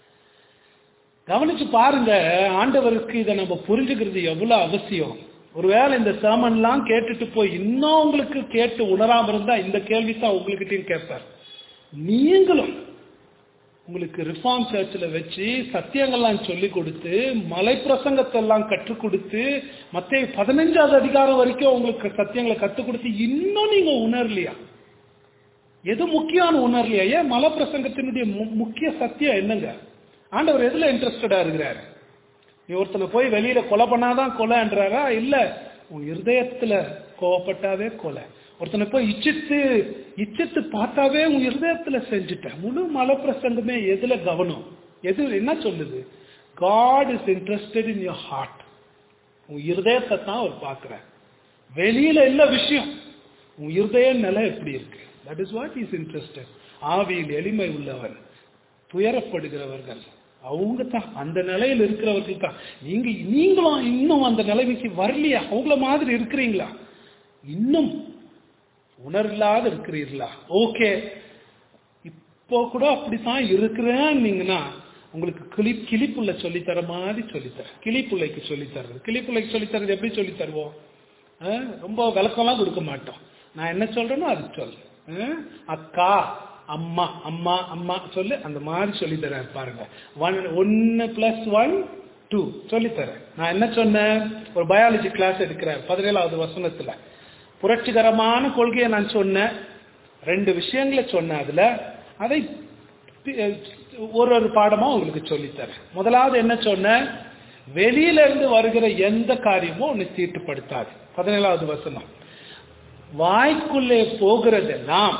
கவனிச்சு பாருங்க ஆண்டவருக்கு இதை நம்ம புரிஞ்சுக்கிறது எவ்வளவு அவசியம் ஒருவேளை இந்த சேமன்லாம் கேட்டுட்டு போய் இன்னும் உங்களுக்கு கேட்டு உணராம இருந்தா இந்த கேள்வி தான் உங்ககிட்டயும் கேட்பார் நீங்களும் உங்களுக்கு ரிஃபார்ம் சர்ச்சில் வச்சு சத்தியங்கள்லாம் சொல்லி கொடுத்து மலை பிரசங்கத்தை எல்லாம் கற்றுக் கொடுத்து மற்ற பதினஞ்சாவது அதிகாரம் வரைக்கும் உங்களுக்கு சத்தியங்களை கற்றுக் கொடுத்து இன்னும் நீங்க உணரலையா எது முக்கியமான உணரலையா ஏன் மலை பிரசங்கத்தினுடைய மு- முக்கிய சத்தியம் என்னங்க ஆண்டவர் எதுல இன்ட்ரெஸ்டடா இருக்கிறாரு நீ ஒருத்தனை போய் வெளியில கொலை பண்ணாதான் கொலைன்றாரா இல்ல உன் இருதயத்துல கோவப்பட்டாவே கொலை ஒருத்தனை போய் இச்சித்து இச்சித்து பார்த்தாவே உன் இருதயத்துல செஞ்சுட்ட முழு மலை பிரசங்கமே எதுல கவனம் எது என்ன சொல்லுது God is interested in your heart உன் இருதயத்தை தான் அவர் பார்க்கிறார் வெளியில இல்ல விஷயம் உன் இருதய நிலை எப்படி இருக்கு that is what is interested ஆவியில் எளிமை உள்ளவன் துயரப்படுகிறவர்கள் அவங்க தான் அந்த நிலையில் இருக்கிறவர்கள் தான் நீங்க நீங்களும் இன்னும் அந்த நிலைமைக்கு வரலையா அவங்கள மாதிரி இருக்கிறீங்களா இன்னும் உணர்வில்லாத இருக்கிறீர்களா ஓகே இப்போ கூட அப்படித்தான் இருக்கிறேன்னீங்கன்னா உங்களுக்கு கிளி கிளிப்புள்ள சொல்லித்தர மாதிரி சொல்லித்தரேன் கிளிப்புள்ளைக்கு சொல்லித்தர்றது கிளிப்புள்ளைக்கு சொல்லித்தரது எப்படி சொல்லி தருவோம் ஆ, ரொம்ப விளக்கம்லாம் கொடுக்க மாட்டோம் நான் என்ன சொல்றேனோ அது சொல் ஆ, அக்கா அம்மா அம்மா அம்மா சொல்லு அந்த மாதிரி சொல்லித்தரேன் பாருங்க ஒன் ஒன்னு பிளஸ் ஒன் டூ சொல்லித்தரேன் நான் என்ன சொன்னேன் ஒரு பயாலஜி கிளாஸ் எடுக்கிறேன் பதினேழாவது வசனத்துல புரட்சிகரமான கொள்கையை நான் சொன்னேன் ரெண்டு விஷயங்களை சொன்னேன் அதுல அதை பி- ஒரு ஒரு பாடமா உங்களுக்கு சொல்லித்தரேன் முதலாவது என்ன சொன்னேன் வெளியில இருந்து வருகிற எந்த காரியமும் உன்னை தீட்டுப்படுத்தாது பதினேழாவது வசனம் வாய்க்குள்ளே போகிறதெல்லாம்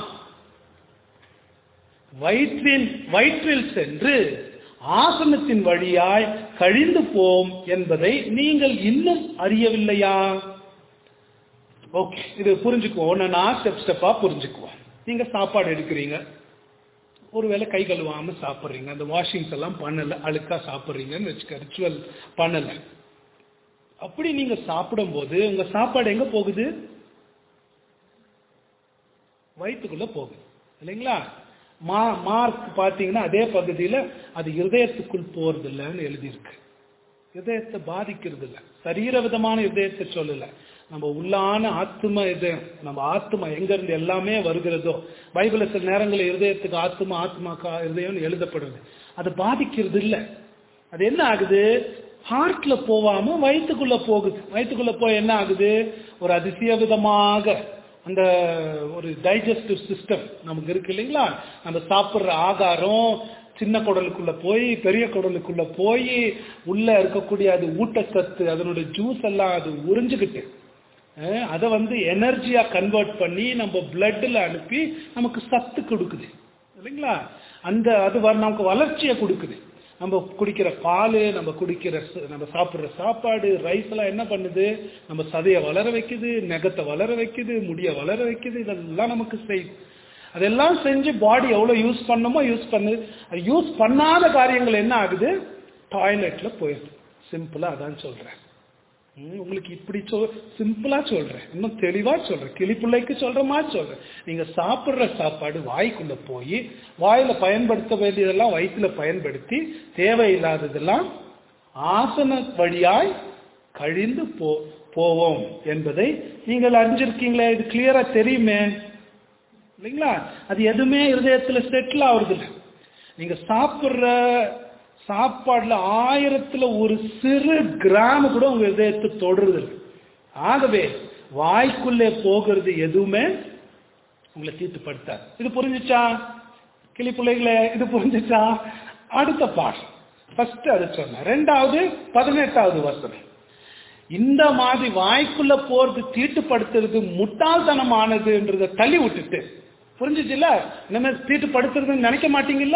வயிற்றின் வயிற்றில் சென்று ஆசனத்தின் வழியாய் கழிந்து போம் என்பதை நீங்கள் இன்னும் அறியவில்லையா ஓகே இது புரிஞ்சுக்குவோம் ஒன்னு நான் ஸ்டெப் ஸ்டெப்பா புரிஞ்சுக்குவோம் நீங்க சாப்பாடு எடுக்கிறீங்க ஒருவேளை கை கழுவாம சாப்பிட்றீங்க அந்த வாஷிங்ஸ் எல்லாம் பண்ணல அழுக்கா சாப்பிட்றீங்கன்னு வச்சுக்க ரிச்சுவல் பண்ணல அப்படி நீங்க சாப்பிடும்போது உங்க சாப்பாடு எங்க போகுது வயிற்றுக்குள்ள போகுது இல்லைங்களா மா மார்க் பார்த்தீங்கன்னா அதே பகுதியில் அது இருதயத்துக்குள் போறது இல்லைன்னு எழுதியிருக்கு இதயத்தை பாதிக்கிறது இல்லை சரீர விதமான இதயத்தை சொல்லல நம்ம உள்ளான ஆத்ம இது நம்ம ஆத்மா எங்க இருந்து எல்லாமே வருகிறதோ பைபிள்ல சில நேரங்களில் இருதயத்துக்கு ஆத்மா ஆத்மாக்கா இருதயம்னு எழுதப்படுது அது பாதிக்கிறது இல்லை அது என்ன ஆகுது ஹார்ட்ல போகாம வயிற்றுக்குள்ள போகுது வயிற்றுக்குள்ள போய் என்ன ஆகுது ஒரு அதிசய விதமாக அந்த ஒரு டைஜஸ்டிவ் சிஸ்டம் நமக்கு இருக்கு இல்லைங்களா நம்ம சாப்பிட்ற ஆகாரம் சின்ன குடலுக்குள்ள போய் பெரிய குடலுக்குள்ள போய் உள்ள இருக்கக்கூடிய அது ஊட்டச்சத்து அதனுடைய ஜூஸ் எல்லாம் அது உறிஞ்சுக்கிட்டு அஹ், அதை வந்து எனர்ஜியா கன்வெர்ட் பண்ணி நம்ம பிளட்ல அனுப்பி நமக்கு சத்து கொடுக்குது இல்லைங்களா அந்த அது வ- நமக்கு வளர்ச்சியை கொடுக்குது நம்ம குடிக்கிற பால் நம்ம குடிக்கிற ச- நம்ம சாப்பிட்ற சாப்பாடு ரைஸ் எல்லாம் என்ன பண்ணுது நம்ம சதையை வளர வைக்குது நெகத்தை வளர வைக்குது முடியை வளர வைக்குது இதெல்லாம் நமக்கு செய்யுது அதெல்லாம் செஞ்சு பாடி எவ்வளோ யூஸ் பண்ணுமோ யூஸ் பண்ணு அது யூஸ் பண்ணாத காரியங்கள் என்ன ஆகுது டாய்லெட்ல போயிடுது சிம்பிளா அதான் சொல்றேன் ம், உங்களுக்கு இப்படி சொல் சிம்பிளா சொல்றேன் இன்னும் தெளிவா சொல்றேன் கிளி பிள்ளைக்கு சொல்ற மாதிரி சொல்றேன் நீங்க சாப்பிடுற சாப்பாடு வாய்க்குள்ள போய் வாயில பயன்படுத்த வேண்டியதெல்லாம் வயிற்றுல பயன்படுத்தி தேவையில்லாததெல்லாம் ஆசன வழியாய் கழிந்து போ போவோம் என்பதை நீங்கள் அறிஞ்சிருக்கீங்களே இது கிளியரா தெரியுமே இல்லைங்களா அது எதுவுமே இருதயத்துல செட்டில் ஆகுறது இல்லை நீங்க சாப்பிடுற சாப்பாடுல ஆயிரத்துல ஒரு சிறு கிராம் கூட உங்க இதயத்தை தொடுறது இல்லை ஆகவே வாய்க்குள்ளே போகிறது எதுவுமே உங்களை தீட்டுப்படுத்தாது இது புரிஞ்சுச்சா கிளி பிள்ளைகளே இது புரிஞ்சுச்சா அடுத்த பாடம் ஃபர்ஸ்ட் அது சொன்னேன் ரெண்டாவது பதினெட்டாவது வசனம் இந்த மாதிரி வாய்க்குள்ள போறது தீட்டுப்படுத்துறது முட்டாள்தனமானதுன்றத தள்ளி விட்டுட்டு புரிஞ்சுச்சுல்ல இனிமே தீட்டுப்படுத்துறதுன்னு நினைக்க மாட்டீங்கல்ல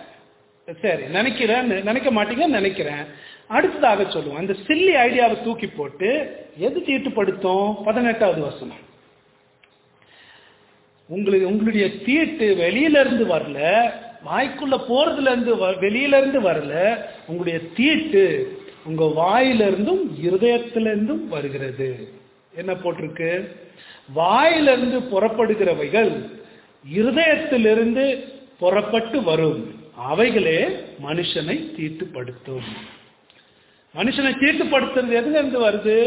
சரி நினைக்கிறேன் நினைக்க மாட்டீங்கன்னு நினைக்கிறேன் அடுத்ததாக சொல்லுவோம் அந்த சில்லி ஐடியாவை தூக்கி போட்டு எது தீட்டுப்படுத்தும் பதினெட்டாவது வசனம் உங்களுக்கு உங்களுடைய தீட்டு வெளியில இருந்து வரல வாய்க்குள்ள போறதுல இருந்து வ- வெளியில இருந்து வரல உங்களுடைய தீட்டு உங்க வாயில இருந்தும் இருதயத்தில இருந்தும் வருகிறது என்ன போட்டிருக்கு வாயிலிருந்து புறப்படுகிறவைகள் இருதயத்திலிருந்து புறப்பட்டு வரும் அவைகளே மனுஷனை தீட்டுப்படுத்தும் மனுஷனை தீட்டுப்படுத்துறது எதுல இருந்து வருது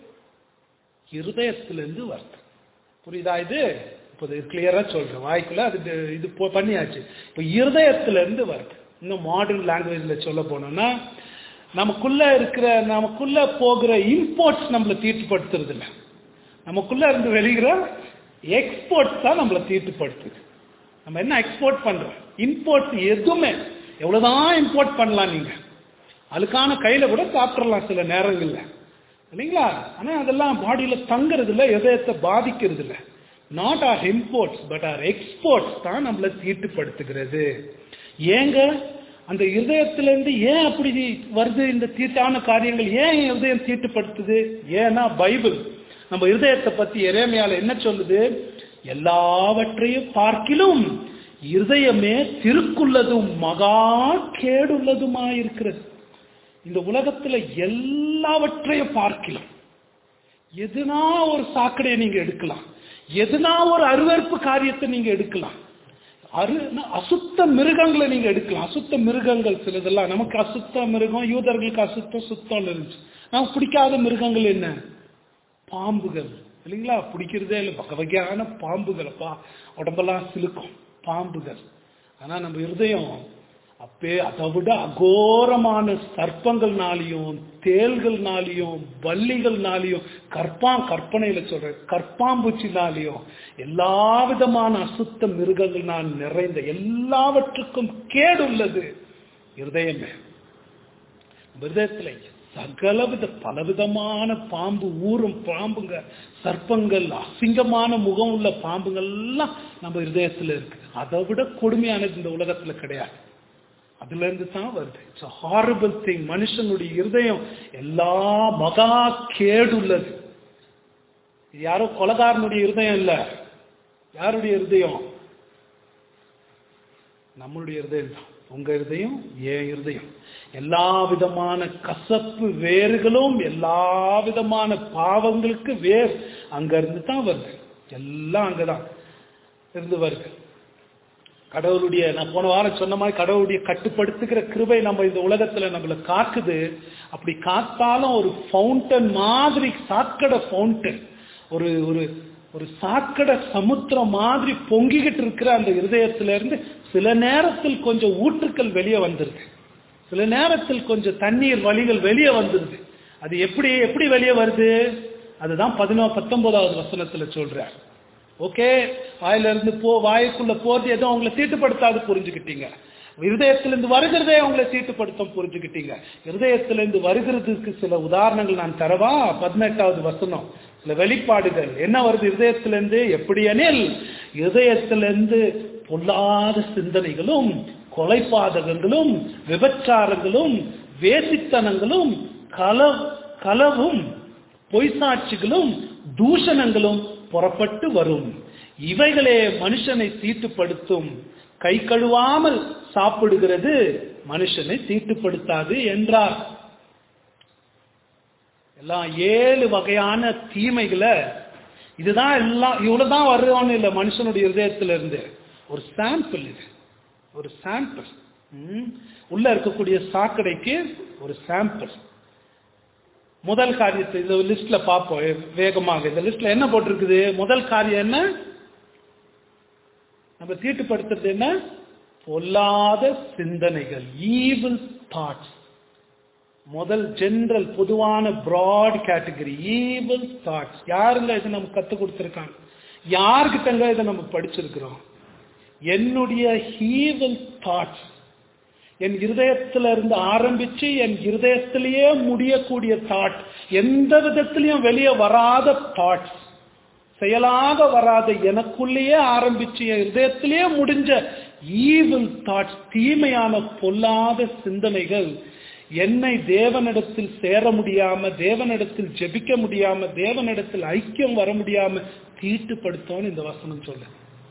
இருதயத்திலிருந்து வருது புரியுதா இது இப்போ கிளியரா சொல்றேன் வாய்க்குள்ள அது இது- இது போ- பண்ணியாச்சு இப்போ இருதயத்துல இருந்து வருது இன்னும் மாடர்ன் லாங்குவேஜ்ல சொல்ல போனோம்னா நமக்குள்ள இருக்கிற நமக்குள்ள போகிற இம்போர்ட்ஸ் நம்மளை தீட்டுப்படுத்துறது இல்லை நமக்குள்ள இருந்து வெளிகிற எக்ஸ்போர்ட்ஸ் தான் நம்மளை தீட்டுப்படுத்துது நம்ம என்ன எக்ஸ்போர்ட் பண்றோம் இம்போர்ட் எதுவுமே எவ்வளவுதான் இம்போர்ட் பண்ணலாம் நீங்க அதுக்கான கையில கூட சாப்பிட்றலாம் சில நேரங்கள்ல இல்லைங்களா ஆனா அதெல்லாம் பாடியில தங்குறது இல்ல இதயத்தை பாதிக்கிறது இல்ல not our imports but our exports தான் நம்மளை தீட்டுப்படுத்துகிறது ஏங்க அந்த இருதயத்திலிருந்து ஏன் அப்படி வருது இந்த தீட்டான காரியங்கள் ஏன் என் இருதயம் தீட்டுப்படுத்துது ஏன்னா பைபிள் நம்ம இருதயத்தை பத்தி எரேமியால என்ன சொல்லுது எல்லாவற்றையும் பார்க்கிலும் இருதயமே திருக்குள்ளதும் மகா கேடுள்ளதுமாயிருக்கிறது இந்த உலகத்துல எல்லாவற்றையும் பார்க்கலாம் எதுனா ஒரு சாக்கடையை நீங்க எடுக்கலாம் எதுனா ஒரு அருவருப்பு காரியத்தை நீங்க எடுக்கலாம் அரு அசுத்த மிருகங்களை நீங்க எடுக்கலாம் அசுத்த மிருகங்கள் சிலதெல்லாம் நமக்கு அசுத்த மிருகம் யூதர்களுக்கு அசுத்த சுத்தம் இருந்துச்சு நமக்கு பிடிக்காத மிருகங்கள் என்ன பாம்புகள் இல்லைங்களா பிடிக்கிறதே இல்லை வகை வகையான பாம்புகள் அப்பா உடம்பெல்லாம் சிலுக்கும் பாம்புகள் ஆனா நம்ம இருதயம் அப்பே அதை விட அகோரமான சர்ப்பங்கள்னாலையும் தேள்கள்னாலையும் பல்லிகள்னாலையும் கற்பா கற்பனையில சொல்றேன் கற்பாம்பூச்சினாலையும் எல்லா விதமான அசுத்த மிருகங்கள் நான் நிறைந்த எல்லாவற்றுக்கும் கேடுள்ளது இருதயமே விதத்துல சகலவித பலவிதமான பாம்பு ஊரும் பாம்புங்க சர்ப்பங்கள் அசிங்கமான முகம் உள்ள பாம்புகள் எல்லாம் நம்ம இருதயத்துல இருக்கு அதை விட கொடுமையானது இந்த உலகத்துல கிடையாது அதுல இருந்து தான் வருது இட்ஸ் ஹாரபிள் திங் மனுஷனுடைய இருதயம் எல்லா மகா கேடுள்ளது இது யாரோ கொலகாரனுடைய இருதயம் இல்ல யாருடைய இருதயம் நம்மளுடைய இருதயம் தான் உங்க இருதயம் என் இருதயம் எல்லா விதமான கசப்பு வேர்களும் எல்லா விதமான பாவங்களுக்கு வேர் அங்க இருந்து தான் வருது எல்லாம் அங்கதான் இருந்து வருது கடவுளுடைய நான் போன வாரம் சொன்ன மாதிரி கடவுளுடைய கட்டுப்படுத்துகிற கிருபை நம்ம இந்த உலகத்துல நம்மள காக்குது அப்படி காத்தாலும் ஒரு ஃபவுண்டன் மாதிரி சாக்கடை ஃபவுண்டன் ஒரு ஒரு ஒரு சாக்கடை சமுத்திரம் மாதிரி பொங்கிக்கிட்டு இருக்கிற அந்த இருதயத்துல இருந்து சில நேரத்தில் கொஞ்சம் ஊற்றுக்கள் வெளியே வந்துருது சில நேரத்தில் கொஞ்சம் தண்ணீர் வழிகள் வெளியே வந்துருது அது எப்படி எப்படி வெளியே வருது அதுதான் பதினோ பத்தொன்பதாவது வசனத்துல சொல்றார் ஓகே வாயில இருந்து போ வாய்க்குள்ள போறது ஏதோ உங்களை தீட்டுப்படுத்தாது புரிஞ்சுக்கிட்டீங்க இருதயத்திலிருந்து வருகிறதே உங்களை தீட்டுப்படுத்தும் புரிஞ்சுக்கிட்டீங்க இருதயத்திலிருந்து வருகிறதுக்கு சில உதாரணங்கள் நான் தரவா பதினெட்டாவது வசனம் சில வெளிப்பாடுகள் என்ன வருது இருதயத்திலிருந்து எப்படி எனில் இருதயத்திலிருந்து பொல்லாத சிந்தனைகளும் கொலைபாதகங்களும் விபச்சாரங்களும் வேசித்தனங்களும் கல களவும் பொய்சாட்சிகளும் தூஷணங்களும் புறப்பட்டு வரும் இவைகளே மனுஷனை தீட்டுப்படுத்தும் கை கழுவாமல் சாப்பிடுகிறது மனுஷனை தீட்டுப்படுத்தாது என்றார் எல்லாம் ஏழு வகையான தீமைகளை இதுதான் எல்லாம் இவ்வளவுதான் வருவான்னு இல்லை மனுஷனுடைய இதயத்துல இருந்து ஒரு சாம்பிள் இது ஒரு சாம்பிள் உள்ள இருக்கக்கூடிய சாக்கடைக்கு ஒரு சாம்பிள் முதல் காரியத்தை இந்த லிஸ்ட்ல பார்ப்போம் வேகமாக இந்த லிஸ்ட்ல என்ன போட்டிருக்குது முதல் காரியம் என்ன நம்ம தீட்டுப்படுத்துறது என்ன பொல்லாத சிந்தனைகள் ஈவில் தாட்ஸ் முதல் ஜெனரல் பொதுவான பிராட் கேட்டகரி ஈவில் தாட்ஸ் யாருங்க இதை நம்ம கத்து கொடுத்துருக்காங்க யாருக்கிட்டங்க இதை நம்ம படிச்சிருக்கிறோம் என்னுடைய ஈவில் தாட்ஸ் என் இருதயத்துல இருந்து ஆரம்பிச்சு என் இருதயத்திலேயே முடியக்கூடிய தாட் எந்த விதத்திலையும் வெளியே வராத தாட்ஸ் செயலாக வராத எனக்குள்ளேயே ஆரம்பிச்சு என் இருதயத்திலேயே முடிஞ்ச ஈவில் தாட்ஸ் தீமையான பொல்லாத சிந்தனைகள் என்னை தேவனிடத்தில் சேர முடியாம தேவனிடத்தில் ஜெபிக்க முடியாம தேவனிடத்தில் ஐக்கியம் வர முடியாம தீட்டுப்படுத்தோன்னு இந்த வசனம் சொல்ல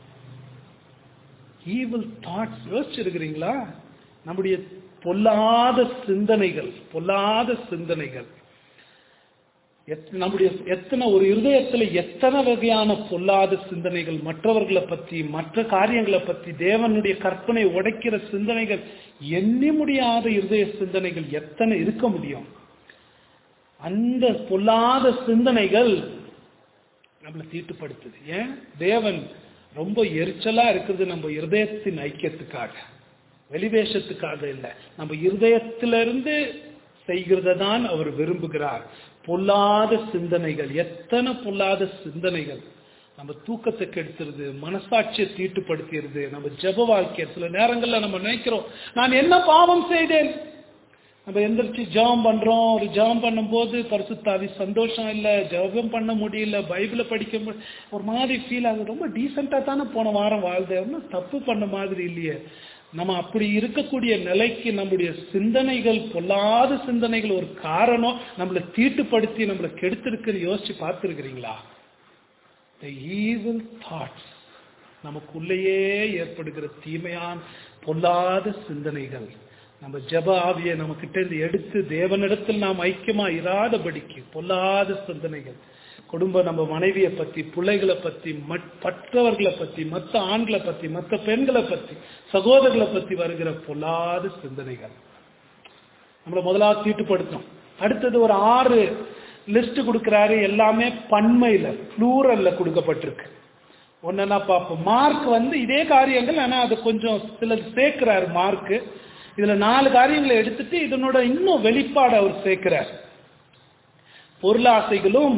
ஈவில் தாட்ஸ் யோசிச்சிருக்கிறீங்களா நம்முடைய பொல்லாத சிந்தனைகள் பொல்லாத சிந்தனைகள் நம்முடைய எத்தனை ஒரு இருதயத்துல எத்தனை வகையான பொல்லாத சிந்தனைகள் மற்றவர்களை பத்தி மற்ற காரியங்களை பத்தி தேவனுடைய கற்பனை உடைக்கிற சிந்தனைகள் எண்ணி முடியாத இருதய சிந்தனைகள் எத்தனை இருக்க முடியும் அந்த பொல்லாத சிந்தனைகள் நம்மளை தீட்டுப்படுத்துது ஏன் தேவன் ரொம்ப எரிச்சலா இருக்குது நம்ம இருதயத்தின் ஐக்கியத்துக்காக வெளிவேஷத்துக்காக இல்லை நம்ம இருதயத்திலிருந்து செய்கிறத தான் அவர் விரும்புகிறார் பொல்லாத சிந்தனைகள் எத்தனை பொல்லாத சிந்தனைகள் நம்ம தூக்கத்தை கெடுத்துருது மனசாட்சியை தீட்டுப்படுத்திடுது நம்ம ஜப வாழ்க்கை சில நேரங்கள்ல நம்ம நினைக்கிறோம் நான் என்ன பாவம் செய்தேன் நம்ம எந்திரிச்சு ஜபம் பண்றோம் ஒரு ஜபம் பண்ணும்போது பரிசுத்தாவி சந்தோஷம் இல்லை ஜபம் பண்ண முடியல பைபிளை படிக்க ஒரு மாதிரி ஃபீல் ஆகுது ரொம்ப டீசெண்டா தானே போன வாரம் வாழ்ந்தேன் ஒன்றும் தப்பு பண்ண மாதிரி இல்லையே நம்ம அப்படி இருக்கக்கூடிய நிலைக்கு நம்முடைய சிந்தனைகள் பொல்லாத சிந்தனைகள் ஒரு காரணம் நம்மளை தீட்டுப்படுத்தி நம்மளை கெடுத்திருக்குன்னு யோசிச்சு பார்த்துருக்கிறீங்களா த ஈவில் தாட்ஸ் நமக்குள்ளேயே ஏற்படுகிற தீமையான பொல்லாத சிந்தனைகள் நம்ம ஜப ஆவியை நம்ம கிட்ட இருந்து எடுத்து தேவனிடத்தில் நாம் ஐக்கியமா இராதபடிக்கு பொல்லாத சிந்தனைகள் குடும்ப நம்ம மனைவியை பத்தி பிள்ளைகளை பத்தி மற்றவர்களை பத்தி மற்ற ஆண்களை பத்தி மற்ற பெண்களை பத்தி சகோதரர்களை பத்தி வருகிற பொல்லாத சிந்தனைகள் நம்மளை முதலாவது தீட்டுப்படுத்தும் அடுத்தது ஒரு ஆறு லிஸ்ட் கொடுக்கிறாரு எல்லாமே பன்மையில ப்ளூரல்ல கொடுக்கப்பட்டிருக்கு ஒன்னா பார்ப்போம் மார்க் வந்து இதே காரியங்கள் ஆனா அது கொஞ்சம் சிலது சேர்க்கிறாரு மார்க் இதுல நாலு காரியங்களை எடுத்துட்டு இதனோட இன்னும் வெளிப்பாடு அவர் சேர்க்கிறார் பொருளாசைகளும்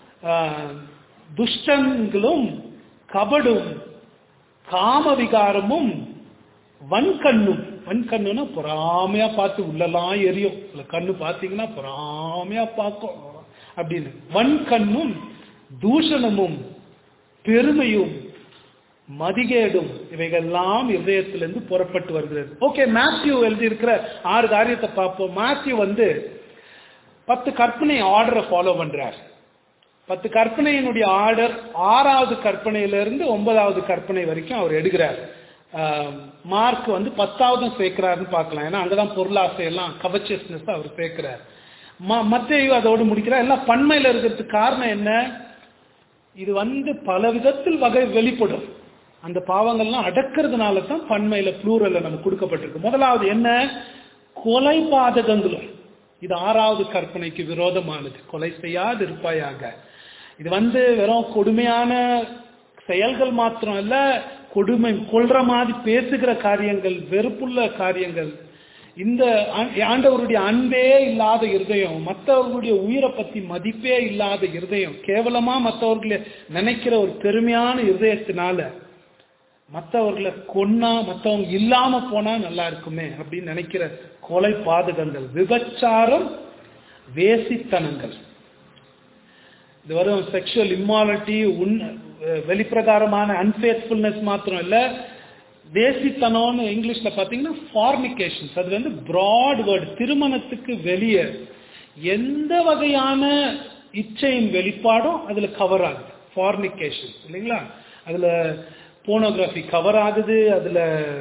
துஷ்டங்களும் கபடும் காமவிகாரமும் வன்கண்ணும் வன்கண்ணுன்னா பொறாமையா பார்த்து உள்ளெல்லாம் எரியும் இல்ல கண்ணு பார்த்தீங்கன்னா பொறாமையா பார்க்கும் அப்படின்னு வன்கண்ணும் தூஷணமும் பெருமையும் மதிகேடும் இவைகள்லாம் இதயத்திலிருந்து புறப்பட்டு வருகிறது ஓகே மேத்யூ எழுதி இருக்கிற ஆறு காரியத்தை பார்ப்போம் மேத்யூ வந்து பத்து கற்பனை ஆர்டரை ஃபாலோ பண்றார் பத்து கற்பனையினுடைய ஆர்டர் ஆறாவது கற்பனையிலிருந்து ஒன்பதாவது கற்பனை வரைக்கும் அவர் எடுக்கிறார் ஆஹ், மார்க் வந்து பத்தாவதும் சேர்க்கிறாருன்னு பார்க்கலாம் ஏன்னா அங்கதான் பொருளாசை எல்லாம் கவச்சஸ்னஸ் அவர் சேர்க்கிறார் ம மத்தேயு அதோடு முடிக்கிறார் எல்லாம் பண்மையில இருக்கிறதுக்கு காரணம் என்ன இது வந்து பல விதத்தில் வகை வெளிப்படும் அந்த பாவங்கள்லாம் அடக்கிறதுனால தான் பண்மையில ப்ளூரல்ல நமக்கு கொடுக்கப்பட்டிருக்கு முதலாவது என்ன கொலை பாதகங்களும் இது ஆறாவது கற்பனைக்கு விரோதமானது கொலை செய்யாது இருப்பாயாக இது வந்து வெறும் கொடுமையான செயல்கள் மாத்திரம் இல்ல கொடுமை கொல்ற மாதிரி பேசுகிற காரியங்கள் வெறுப்புள்ள காரியங்கள் இந்த ஆ- ஆண்டவருடைய அன்பே இல்லாத இருதயம் மற்றவர்களுடைய உயிரை பத்தி மதிப்பே இல்லாத இருதயம் கேவலமா மற்றவர்களை நினைக்கிற ஒரு பெருமையான இருதயத்தினால மற்றவர்களை கொன்னா மற்றவங்க இல்லாம போனா நல்லா இருக்குமே அப்படின்னு நினைக்கிற கொலை பாதகங்கள் விபச்சாரம் வேசித்தனங்கள் இது வரும் செக்ஷுவல் இம்மாலிட்டி உன் அஹ் வெளிப்பிரகாரமான அன்ஃபேத்ஃபுல்னஸ் மாத்திரம் இல்ல வேசித்தனம்னு இங்கிலீஷ்ல பாத்தீங்கன்னா ஃபார்னிகேஷன்ஸ் அது வந்து பிராட் வேர்டு திருமணத்துக்கு வெளியே எந்த வகையான இச்சையின் வெளிப்பாடும் அதுல கவர் ஆகுது ஃபார்னிகேஷன் இல்லைங்களா அதுல போனோகிராஃபி கவர் ஆகுது அதுல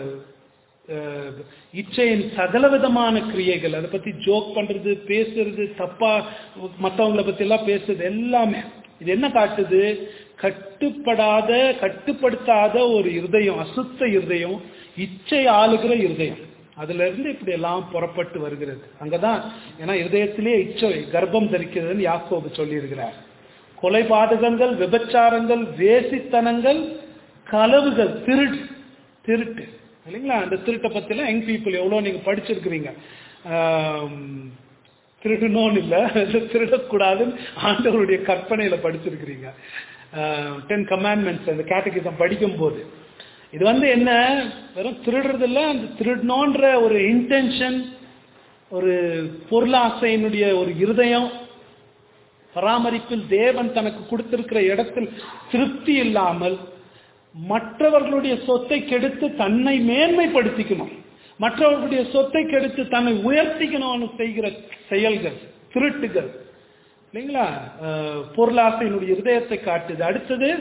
அஹ், இச்சையின் சகல விதமான கிரியைகள் அதை பத்தி ஜோக் பண்றது பேசுறது தப்பா மற்றவங்களை பத்தி எல்லாம் பேசுறது எல்லாமே இது என்ன காட்டுது கட்டுப்படாத கட்டுப்படுத்தாத ஒரு இருதயம் அசுத்த இருதயம் இச்சை ஆளுகிற இருதயம் அதுல இருந்து இப்படி எல்லாம் புறப்பட்டு வருகிறது அங்கதான் ஏன்னா இருதயத்திலே இச்சை கர்ப்பம் தரிக்கிறதுன்னு யாக்கோபு சொல்லியிருக்கிறார் கொலை பாதகங்கள் விபச்சாரங்கள் வேசித்தனங்கள் களவுகள் திருட்டு திருட்டு இல்லைங்களா அந்த திருட்டை பத்திலாம் யங் பீப்புள் எவ்வளோ நீங்க படிச்சிருக்கிறீங்க ஆம், திருடணும்னு இல்லை திருடக்கூடாதுன்னு ஆண்டவருடைய கற்பனையில படிச்சிருக்கிறீங்க டென் கமாண்ட்மெண்ட்ஸ் அந்த கேட்டகிசம் படிக்கும்போது இது வந்து என்ன வெறும் திருடுறது இல்ல அந்த திருடணுன்ற ஒரு இன்டென்ஷன் ஒரு பொருளாசையினுடைய ஒரு இருதயம் பராமரிப்பில் தேவன் தனக்கு கொடுத்திருக்கிற இடத்தில் திருப்தி இல்லாமல் மற்றவர்களுடைய சொத்தை கெடுத்து தன்னை மேன்மைப்படுத்திக்கணும் மற்றவர்களுடைய சொத்தை கெடுத்து தன்னை உயர்த்திக்கணும்னு செய்கிற செயல்கள் திருட்டுகள் இல்லைங்களா அஹ், பொருளாசையினுடைய இருதயத்தை காட்டுது அடுத்தது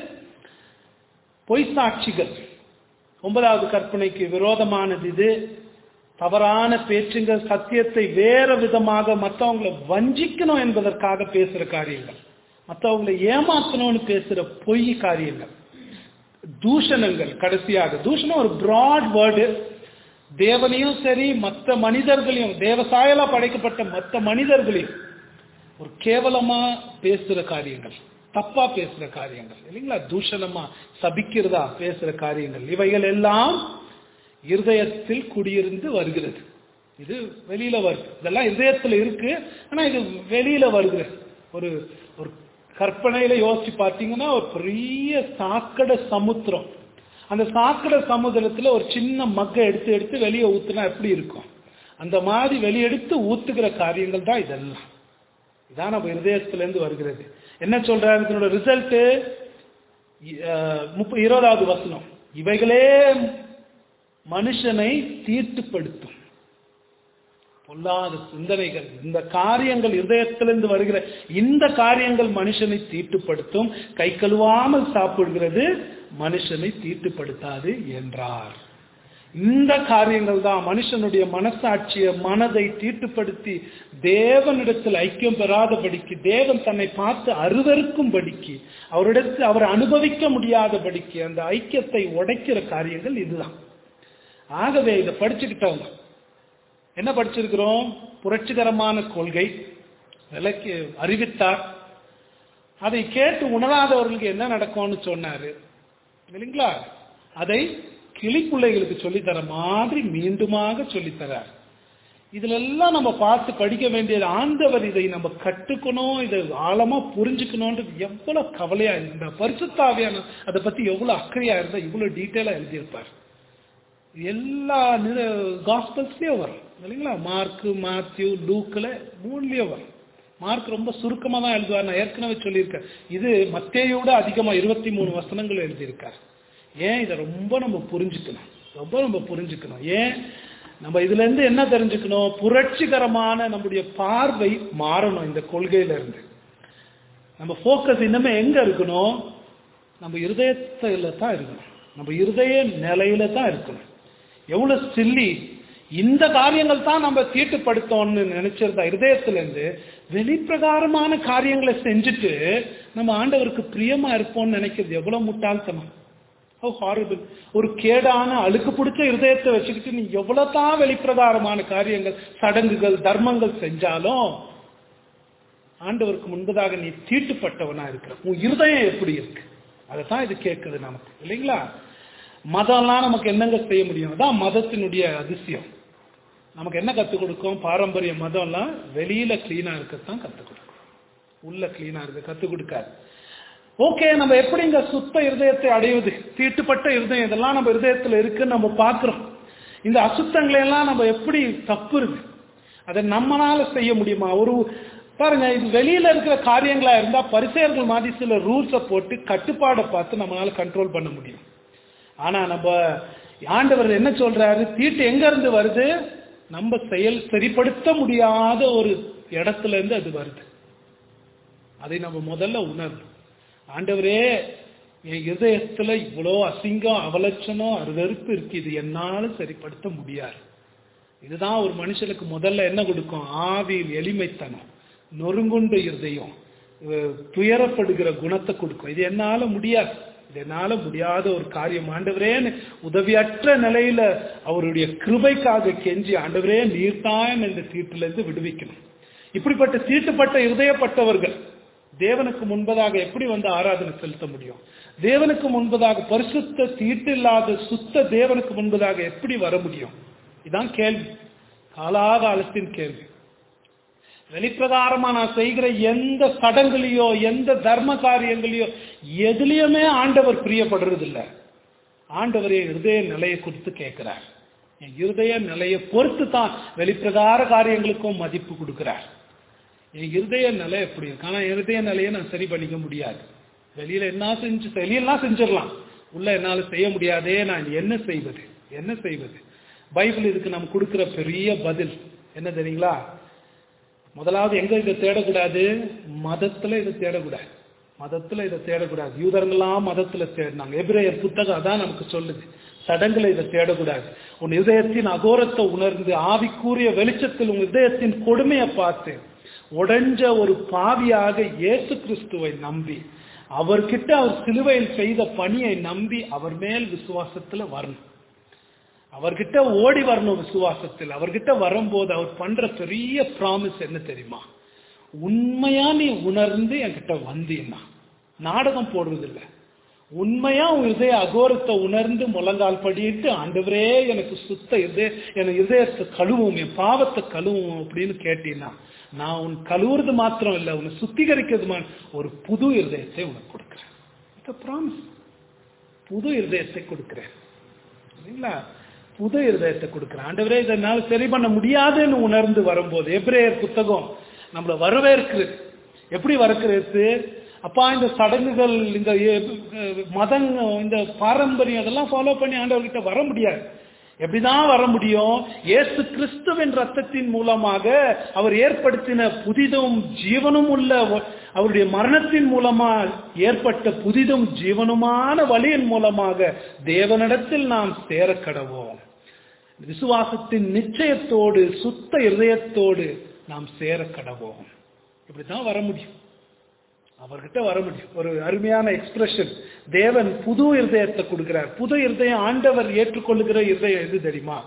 பொய் சாட்சிகள் ஒன்பதாவது கற்பனைக்கு விரோதமானது இது தவறான பேச்சுங்கள் சத்தியத்தை வேற விதமாக மற்றவங்களை வஞ்சிக்கணும் என்பதற்காக பேசுற காரியங்கள் மற்றவங்களை ஏமாத்தணும்னு பேசுற பொய் காரியங்கள் தூஷணங்கள் கடைசியாக தூஷணம் ஒரு பிராட் வேர்டு தேவனையும் சரி மற்ற மனிதர்களையும் தேவசாயலா படைக்கப்பட்ட மற்ற மனிதர்களையும் ஒரு கேவலமா பேசுற காரியங்கள் தப்பா பேசுற காரியங்கள் இல்லைங்களா தூஷணமா சபிக்கிறதா பேசுற காரியங்கள் இவைகள் எல்லாம் இருதயத்தில் குடியிருந்து வருகிறது இது வெளியில வருது இதெல்லாம் இருதயத்துல இருக்கு ஆனா இது வெளியில வருகிறது ஒரு ஒரு கற்பனையில யோசிச்சு பார்த்தீங்கன்னா ஒரு பெரிய சாக்கடை சமுத்திரம் அந்த சாக்கடை சமுத்திரத்துல ஒரு சின்ன மக்கை எடுத்து எடுத்து வெளியே ஊத்துனா எப்படி இருக்கும் அந்த மாதிரி வெளியெடுத்து ஊத்துகிற காரியங்கள் தான் இதெல்லாம் இதான் நம்ம இருதயத்திலிருந்து வருகிறது என்ன சொல்றாரு இதனோட ரிசல்ட் முப்ப இருபதாவது வசனம் இவைகளே மனுஷனை தீட்டுப்படுத்தும் பொல்லாத சிந்தனைகள் இந்த காரியங்கள் இதயத்திலிருந்து வருகிற இந்த காரியங்கள் மனுஷனை தீட்டுப்படுத்தும் கை கழுவாமல் சாப்பிடுகிறது மனுஷனை தீட்டுப்படுத்தாது என்றார் இந்த காரியங்கள் தான் மனுஷனுடைய மனசாட்சிய மனதை தீட்டுப்படுத்தி தேவனிடத்தில் ஐக்கியம் பெறாதபடிக்கு தேவன் தன்னை பார்த்து அருவருக்கும்படிக்கு அவரிடத்தில் அவர் அனுபவிக்க முடியாதபடிக்கு அந்த ஐக்கியத்தை உடைக்கிற காரியங்கள் இதுதான் ஆகவே இதை படிச்சுக்கிட்டவங்க என்ன படிச்சிருக்கிறோம் புரட்சிகரமான கொள்கை விலைக்கு அறிவித்தார் அதை கேட்டு உணராதவர்களுக்கு என்ன நடக்கும்னு சொன்னாரு இல்லைங்களா அதை கிளிப்பிள்ளைகளுக்கு சொல்லித்தர மாதிரி மீண்டுமாக சொல்லித்தரார் இதுல எல்லாம் நம்ம பார்த்து படிக்க வேண்டியது ஆண்டவர் இதை நம்ம கட்டுக்கணும் இதை ஆழமா புரிஞ்சுக்கணும்ன்றது எவ்வளவு கவலையா இருக்கு. இந்த பரிசுத்தாவியான அதை பத்தி எவ்வளவு அக்கறையா இருந்தா இவ்வளவு டீட்டெயிலா எழுதியிருப்பார் எல்லா காஸ்பல்ஸ்லயும் வரும் இல்லைங்களா மார்க்கு மாத்யூ லூக்கில் மூணுலயும் வரும் மார்க் ரொம்ப சுருக்கமா தான் எழுதுவார் நான் ஏற்கனவே சொல்லியிருக்கேன் இது மத்தேயோட அதிகமா இருபத்தி மூணு வசனங்கள் எழுதியிருக்கார் ஏன் இதை ரொம்ப நம்ம புரிஞ்சுக்கணும் ரொம்ப நம்ம புரிஞ்சுக்கணும் ஏன் நம்ம இதுல இருந்து என்ன தெரிஞ்சுக்கணும் புரட்சிகரமான நம்முடைய பார்வை மாறணும் இந்த கொள்கையில இருந்து நம்ம ஃபோக்கஸ் இன்னுமே எங்க இருக்கணும் நம்ம இருதயத்துல தான் இருக்கணும் நம்ம இருதய நிலையில தான் இருக்கணும் எவ்வளவு சில்லி இந்த காரியங்கள் தான் நம்ம தீட்டுப்படுத்தோம்னு நினைச்சிருந்தா இருதயத்துல இருந்து வெளிப்பிரகாரமான காரியங்களை செஞ்சுட்டு நம்ம ஆண்டவருக்கு பிரியமா இருப்போம்னு நினைக்கிறது எவ்வளவு முட்டாள்தனம் How horrible. ஒரு கேடான அழுக்கு பிடிச்ச இருதயத்தை வச்சுக்கிட்டு நீ எவ்வளவு தான் வெளிப்பிரகாரமான காரியங்கள் சடங்குகள் தர்மங்கள் செஞ்சாலும் ஆண்டவருக்கு முன்பதாக நீ தீட்டுப்பட்டவனா இருக்கிற உன் இருதயம் எப்படி இருக்கு அதைத்தான் இது கேட்குது நமக்கு இல்லைங்களா மதம்லாம் நமக்கு என்னங்க செய்ய முடியும் அதான் மதத்தினுடைய அதிசயம் நமக்கு என்ன கற்றுக் கொடுக்கும் பாரம்பரிய மதம்லாம் வெளியில கிளீனா இருக்கத்தான் கற்றுக் கொடுக்கும் உள்ள கிளீனா இருக்க கற்றுக் கொடுக்காது ஓகே நம்ம எப்படிங்க சுத்த இருதயத்தை அடைவது தீட்டுப்பட்ட இருதயம் இதெல்லாம் நம்ம இருதயத்துல இருக்குன்னு நம்ம பார்க்கிறோம் இந்த அசுத்தங்களை எல்லாம் நம்ம எப்படி தப்புருது அதை நம்மளால செய்ய முடியுமா ஒரு பாருங்க இது வெளியில இருக்கிற காரியங்களா இருந்தா பரிசெயர்கள் மாதிரி சில ரூல்ஸை போட்டு கட்டுப்பாடை பார்த்து நம்மளால கண்ட்ரோல் பண்ண முடியும் ஆனா நம்ம ஆண்டவர் என்ன சொல்றாரு தீட்டு எங்க இருந்து வருது நம்ம செயல் சரிப்படுத்த முடியாத ஒரு இடத்துல இருந்து அது வருது அதை நம்ம முதல்ல உணரணும் ஆண்டவரே என் இதயத்துல இவ்வளோ அசிங்கம் அவலட்சணம் அருவருப்பு இருக்கு இது என்னால சரிப்படுத்த முடியாது இதுதான் ஒரு மனுஷனுக்கு முதல்ல என்ன கொடுக்கும் ஆவியில் எளிமைத்தனம் நொறுங்குண்ட இருதயம் அஹ் துயரப்படுகிற குணத்தை கொடுக்கும் இது என்னால முடியாது இது என்னால முடியாத ஒரு காரியம் ஆண்டவரேன்னு உதவியற்ற நிலையில அவருடைய கிருபைக்காக கெஞ்சி ஆண்டவரே நீர்தான் இந்த தீட்டுல இருந்து விடுவிக்கணும் இப்படிப்பட்ட தீட்டுப்பட்ட இருதயப்பட்டவர்கள் தேவனுக்கு முன்பதாக எப்படி வந்து ஆராதனை செலுத்த முடியும் தேவனுக்கு முன்பதாக பரிசுத்த தீட்டு இல்லாத சுத்த தேவனுக்கு முன்பதாக எப்படி வர முடியும் இதான் கேள்வி காலாகாலத்தின் கேள்வி வெளிப்பிரகாரமா நான் செய்கிற எந்த சடங்குலையோ எந்த தர்ம காரியங்களையோ எதுலயுமே ஆண்டவர் பிரியப்படுறது இல்ல ஆண்டவர் என் இருதய நிலையை கொடுத்து கேட்கிறார் என் இருதய நிலையை பொறுத்து தான் வெளிப்பிரகார காரியங்களுக்கும் மதிப்பு கொடுக்கிறார் என் இருதய நிலை எப்படி இருக்கு ஆனா இருதய நிலையை நான் சரி பண்ணிக்க முடியாது வெளியில என்ன செஞ்சு வெளியெல்லாம் செஞ்சிடலாம் உள்ள என்னால செய்ய முடியாதே நான் என்ன செய்வது என்ன செய்வது பைபிள் இதுக்கு நம்ம கொடுக்கிற பெரிய பதில் என்ன தெரியுங்களா முதலாவது எங்க இதை தேடக்கூடாது மதத்துல இதை தேடக்கூடாது மதத்துல இதை தேடக்கூடாது யூதர்கள்லாம் மதத்துல தேடினாங்க எபிரேயர் புத்தகம் அதான் நமக்கு சொல்லுது சடங்குல இதை தேடக்கூடாது உன் இதயத்தின் அகோரத்தை உணர்ந்து ஆவிக்கூறிய வெளிச்சத்தில் உன் இதயத்தின் கொடுமையை பார்த்து உடைஞ்ச ஒரு பாவியாக இயேசு கிறிஸ்துவை நம்பி அவர்கிட்ட அவர் சிலுவையில் செய்த பணியை நம்பி அவர் மேல் விசுவாசத்துல வரணும் அவர்கிட்ட ஓடி வரணும் விசுவாசத்தில் அவர்கிட்ட வரும்போது அவர் பண்ற பெரிய ப்ராமிஸ் என்ன தெரியுமா உண்மையா நீ உணர்ந்து என்கிட்ட வந்தீன்னா நாடகம் போடுறது இல்ல உண்மையா உன் இதய அகோரத்தை உணர்ந்து முழங்கால் படிட்டு ஆண்டவரே எனக்கு சுத்த இதய என் இதயத்தை கழுவும் என் பாவத்தை கழுவும் அப்படின்னு கேட்டீங்கன்னா நான் உன் கழுவுறது மாத்திரம் இல்லை உன்னை சுத்திகரிக்கிறது மா- ஒரு புது இருதயத்தை உனக்கு கொடுக்குறேன் ப்ராமிஸ் புது இருதயத்தை கொடுக்குறேன் சரிங்களா புது இருதயத்தை கொடுக்குறேன் ஆண்டவரே இதை என்னால சரி பண்ண முடியாதுன்னு உணர்ந்து வரும்போது எப்ரேயர் புத்தகம் நம்மள வரவேற்குது எப்படி வரக்கிறது அப்பா இந்த சடங்குகள் இந்த எ- மதங்க இந்த பாரம்பரியம் அதெல்லாம் ஃபாலோ பண்ணி ஆண்டவர்கிட்ட வர முடியாது எப்படிதான் வர முடியும் இயேசு கிறிஸ்துவின் ரத்தத்தின் மூலமாக அவர் ஏற்படுத்தின புதிதும் ஜீவனும் உள்ள வ- அவருடைய மரணத்தின் மூலமா ஏற்பட்ட புதிதும் ஜீவனுமான வழியின் மூலமாக தேவனிடத்தில் நாம் சேர கடவோம் விசுவாசத்தின் நிச்சயத்தோடு சுத்த இருதயத்தோடு நாம் சேர கடவோம் இப்படித்தான் வர முடியும் அவர்கிட்ட வர முடியும் ஒரு அருமையான எக்ஸ்பிரஷன் தேவன் புது இருதயத்தை கொடுக்கிறார் புது இருதயம் ஆண்டவர் ஏற்றுக்கொள்ளுகிற இருதயம் எது தெரியுமா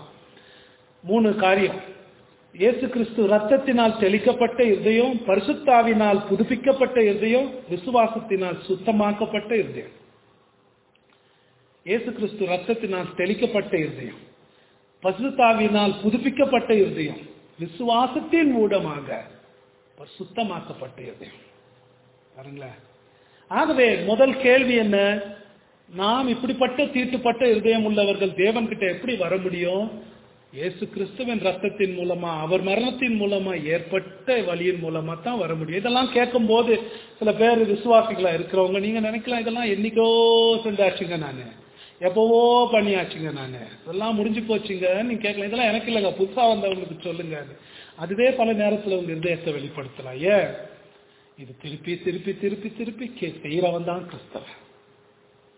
மூணு காரியம் இயேசு கிறிஸ்து ரத்தத்தினால் தெளிக்கப்பட்ட இருதயம் பரிசுத்தாவினால் புதுப்பிக்கப்பட்ட இருதயம் விசுவாசத்தினால் சுத்தமாக்கப்பட்ட இருதயம் இயேசு கிறிஸ்து ரத்தத்தினால் தெளிக்கப்பட்ட இருதயம் பசுத்தாவினால் புதுப்பிக்கப்பட்ட இருதயம் விசுவாசத்தின் மூலமாக சுத்தமாக்கப்பட்ட இருதயம் பாருங்களேன் ஆகவே முதல் கேள்வி என்ன நாம் இப்படிப்பட்ட தீட்டுப்பட்ட இருதயம் உள்ளவர்கள் தேவன்கிட்ட எப்படி வர முடியும் இயேசு கிறிஸ்துவின் ரத்தத்தின் மூலமா அவர் மரணத்தின் மூலமா ஏற்பட்ட வழியின் மூலமா தான் வர முடியும் இதெல்லாம் கேட்கும் போது சில பேர் விசுவாசிகளா இருக்கிறவங்க நீங்க நினைக்கலாம் இதெல்லாம் என்னைக்கோ செஞ்சாச்சுங்க நானு எப்பவோ பண்ணியாச்சுங்க நானு இதெல்லாம் முடிஞ்சு போச்சுங்க நீங்க கேட்கலாம் இதெல்லாம் எனக்கு இல்லைங்க புதுசா வந்தவங்களுக்கு சொல்லுங்க அதுவே பல நேரத்துல உங்க இருதயத்தை வெளிப்படுத்தலாம் ஏன் இது திருப்பி திருப்பி திருப்பி திருப்பி கே- செய்யறவன் தான் கிறிஸ்தவன்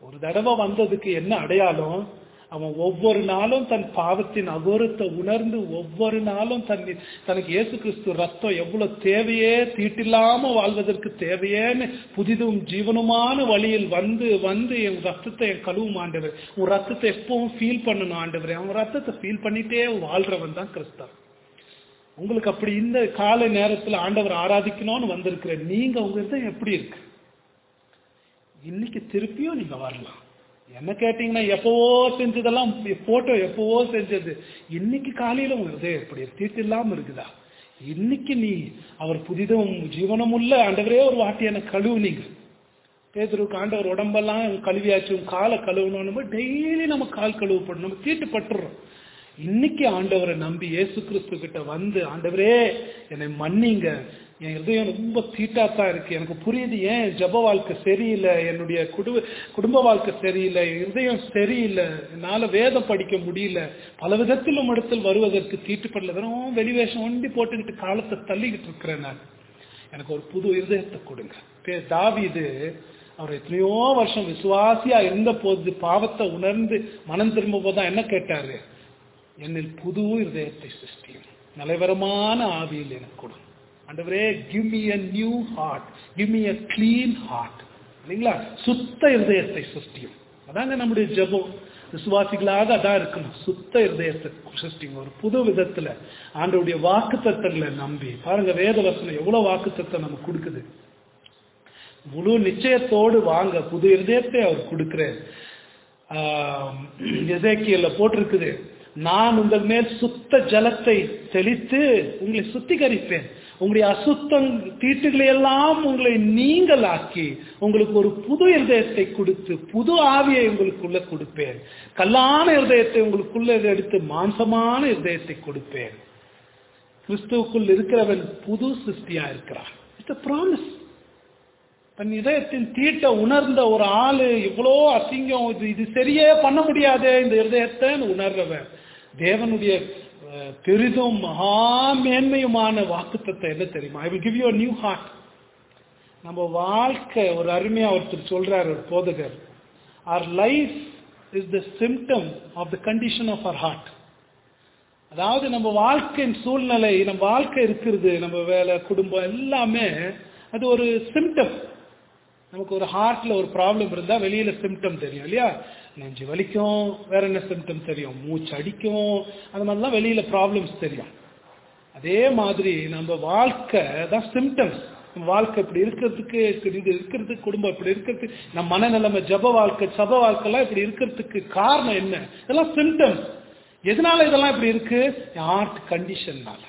ஒரு தடவை வந்ததுக்கு என்ன அடையாளம் அவன் ஒவ்வொரு நாளும் தன் பாவத்தின் அகோரத்தை உணர்ந்து ஒவ்வொரு நாளும் தன் தனக்கு இயேசு கிறிஸ்து ரத்தம் எவ்வளவு தேவையே தீட்டில்லாம வாழ்வதற்கு தேவையேன்னு புதிதும் ஜீவனுமான வழியில் வந்து வந்து என் ரத்தத்தை என் கழுவும் ஆண்டவர் உன் ரத்தத்தை எப்பவும் ஃபீல் பண்ணணும் ஆண்டவர் அவன் ரத்தத்தை ஃபீல் பண்ணிட்டே வாழ்றவன் தான் கிறிஸ்தவன் உங்களுக்கு அப்படி இந்த காலை நேரத்தில் ஆண்டவர் ஆராதிக்கணும்னு வந்திருக்கிற நீங்க உங்க இதயம் எப்படி இருக்கு இன்னைக்கு திருப்பியும் நீங்க வரலாம் என்ன கேட்டீங்கன்னா எப்பவோ செஞ்சதெல்லாம் போட்டோ எப்பவோ செஞ்சது இன்னைக்கு காலையில உங்க இதயம் எப்படி தீட்டு இல்லாம இருக்குதா இன்னைக்கு நீ அவர் புதிதும் ஜீவனமுள்ள ஆண்டவரே ஒரு வாட்டி எனக்கு கழுவுனீங்க பேதருக்கு ஆண்டவர் உடம்பெல்லாம் கழுவியாச்சு காலை கழுவணும் டெய்லி நம்ம கால் கழுவப்படணும் நம்ம தீட்டுப்பட்டுறோம் இன்னைக்கு ஆண்டவரை நம்பி இயேசு கிறிஸ்து கிட்ட வந்து ஆண்டவரே என்னை மன்னிங்க என் இதயம் ரொம்ப தீட்டாத்தான் இருக்கு எனக்கு புரியுது ஏன் ஜப வாழ்க்கை சரியில்லை என்னுடைய குடும்ப குடும்ப வாழ்க்கை சரியில்லை இதயம் சரியில்லை என்னால வேதம் படிக்க முடியல பல விதத்தில் இடத்தில் வருவதற்கு தீட்டுப்படல வெறும் வெளிவேஷம் ஒண்டி போட்டுக்கிட்டு காலத்தை தள்ளிக்கிட்டு இருக்கிறேன் நான் எனக்கு ஒரு புது இருதயத்தை கொடுங்க பே தாவிது அவர் எத்தனையோ வருஷம் விசுவாசியா இருந்த போது பாவத்தை உணர்ந்து மனம் திரும்ப போதுதான் என்ன கேட்டாரு என்னில் புது இருதயத்தை சிருஷ்டியும் நிலைவரமான ஆவியில் எனக்கு கொடு ஆண்டவரே give me a new heart give me a clean heart இல்லைங்களா சுத்த இருதயத்தை சிருஷ்டியும் அதாங்க நம்முடைய ஜெபம் விசுவாசிகளாக அதான் இருக்கணும் சுத்த இருதயத்தை சிருஷ்டிங்க ஒரு புது விதத்துல ஆண்டவருடைய வாக்கு தத்தங்களை நம்பி பாருங்க வேத வசனம் எவ்வளவு வாக்கு தத்தம் நமக்கு கொடுக்குது முழு நிச்சயத்தோடு வாங்க புது இருதயத்தை அவர் கொடுக்கிறார் எதேக்கியல்ல போட்டிருக்குது நான் உங்கள் மேல் சுத்த ஜலத்தை தெளித்து உங்களை சுத்திகரிப்பேன் உங்களுடைய அசுத்தம் தீட்டுகளை எல்லாம் உங்களை நீங்களாக்கி உங்களுக்கு ஒரு புது இருதயத்தை கொடுத்து புது ஆவியை உங்களுக்குள்ள கொடுப்பேன் கல்லான இருதயத்தை உங்களுக்குள்ள எடுத்து மாம்சமான இருதயத்தை கொடுப்பேன் கிறிஸ்துவுக்குள் இருக்கிறவன் புது சிருஷ்டியா இருக்கிறான் இட்ஸ் ப்ராமிஸ் தன் இதயத்தின் தீட்டை உணர்ந்த ஒரு ஆளு இவ்வளோ அசிங்கம் இது இது சரியே பண்ண முடியாதே இந்த இருதயத்தை உணர்றவன் தேவனுடைய பெரிதும் மகா மேன்மையுமான வாக்குத்தத்தை என்ன தெரியுமா I will give you new heart நம்ம வாழ்க்கை ஒரு அருமையா ஒருத்தர் சொல்றார் ஒரு போதகர் our life is the symptom of the condition of our heart அதாவது நம்ம வாழ்க்கையின் சூழ்நிலை நம்ம வாழ்க்கை இருக்கிறது நம்ம வேலை குடும்பம் எல்லாமே அது ஒரு சிம்டம் நமக்கு ஒரு ஹார்ட்ல ஒரு ப்ராப்ளம் இருந்தா வெளியில சிம்டம் தெரியும் இல்லையா நெஞ்சு வலிக்கும் வேற என்ன சிம்டம் தெரியும் மூச்சு அடிக்கும் அந்த மாதிரிலாம் வெளியில ப்ராப்ளம்ஸ் தெரியும் அதே மாதிரி நம்ம வாழ்க்கை தான் சிம்டம்ஸ் நம்ம வாழ்க்கை இப்படி இருக்கிறதுக்கு இது இருக்கிறதுக்கு குடும்பம் இப்படி இருக்கிறதுக்கு நம்ம மனநிலைமை ஜப வாழ்க்கை சப வாழ்க்கைலாம் இப்படி இருக்கிறதுக்கு காரணம் என்ன இதெல்லாம் சிம்டம்ஸ் எதனால இதெல்லாம் இப்படி இருக்கு ஹார்ட் கண்டிஷன்னால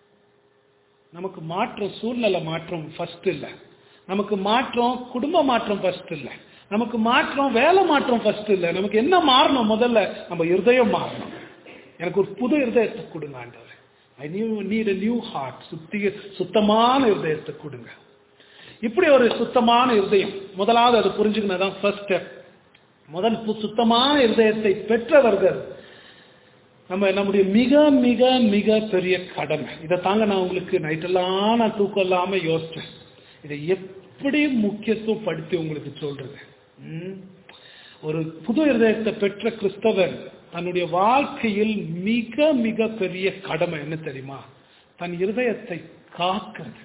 நமக்கு மாற்றம் சூழ்நிலை மாற்றம் ஃபர்ஸ்ட் இல்லை நமக்கு மாற்றம் குடும்ப மாற்றம் ஃபர்ஸ்ட் இல்லை நமக்கு மாற்றம் வேலை மாற்றம் ஃபர்ஸ்ட் இல்லை நமக்கு என்ன மாறணும் முதல்ல நம்ம இருதயம் மாறணும் எனக்கு ஒரு புது இருதயத்தை கொடுங்க ஆண்டவர் I new need new heart சுத்தி சுத்தமான இருதயத்தை கொடுங்க இப்படி ஒரு சுத்தமான இருதயம் முதலாவது அது புரிஞ்சுக்கணும் ஃபர்ஸ்ட் ஸ்டெப் முதல் சுத்தமான இருதயத்தை பெற்றவர்கள் நம்ம நம்முடைய மிக மிக மிக பெரிய கடமை இதை தாங்க நான் உங்களுக்கு நைட்டெல்லாம் நான் தூக்கம் இல்லாம யோசிச்சேன் இதை எப்படி முக்கியத்துவம் படுத்தி உங்களுக்கு சொல்றது ஒரு புது இருதயத்தை பெற்ற கிறிஸ்தவன் தன்னுடைய வாழ்க்கையில் மிக மிக பெரிய கடமை என்ன தெரியுமா தன் இருதயத்தை காக்கிறது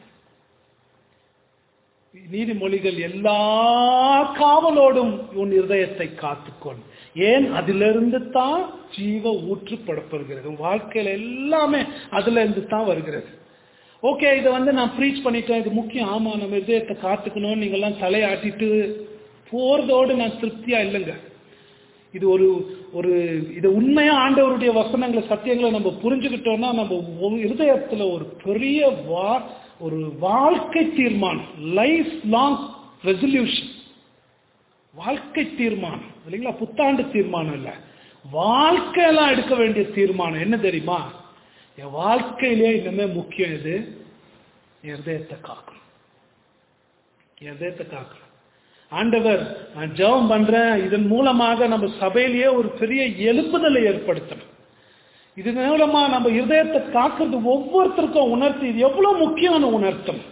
நீதிமொழிகள் எல்லா காவலோடும் உன் இருதயத்தை காத்துக்கொள் ஏன் அதிலிருந்து தான் ஜீவ ஊற்று படப்படுகிறது வாழ்க்கையில எல்லாமே அதுல இருந்து தான் வருகிறது ஓகே இதை வந்து நான் ப்ரீச் பண்ணிட்டேன் இது முக்கியம் ஆமா நம்ம இதயத்தை காத்துக்கணும் நீங்க எல்லாம் தலையாட்டிட்டு போறதோடு நான் திருப்தியா இல்லைங்க இது ஒரு ஒரு இது உண்மையா ஆண்டவருடைய வசனங்களை சத்தியங்களை நம்ம புரிஞ்சுக்கிட்டோம்னா நம்ம இருதயத்துல ஒரு பெரிய வா ஒரு வாழ்க்கை தீர்மானம் லைஃப் லாங் ரெசல்யூஷன் வாழ்க்கை தீர்மானம் இல்லைங்களா புத்தாண்டு தீர்மானம் இல்ல வாழ்க்கையெல்லாம் எடுக்க வேண்டிய தீர்மானம் என்ன தெரியுமா என் வாழ்க்கையிலே இனிமே முக்கியம் இது என் இதயத்தை காக்கணும் என் இதயத்தை காக்கணும் ஆண்டவர் நான் ஜெபம் பண்றேன் இதன் மூலமாக நம்ம சபையிலேயே ஒரு பெரிய எழுப்புதலை ஏற்படுத்தணும் இது மூலமா நம்ம இருதயத்தை காக்கிறது ஒவ்வொருத்தருக்கும் உணர்த்தி இது எவ்வளவு முக்கியம்னு உணர்த்தம்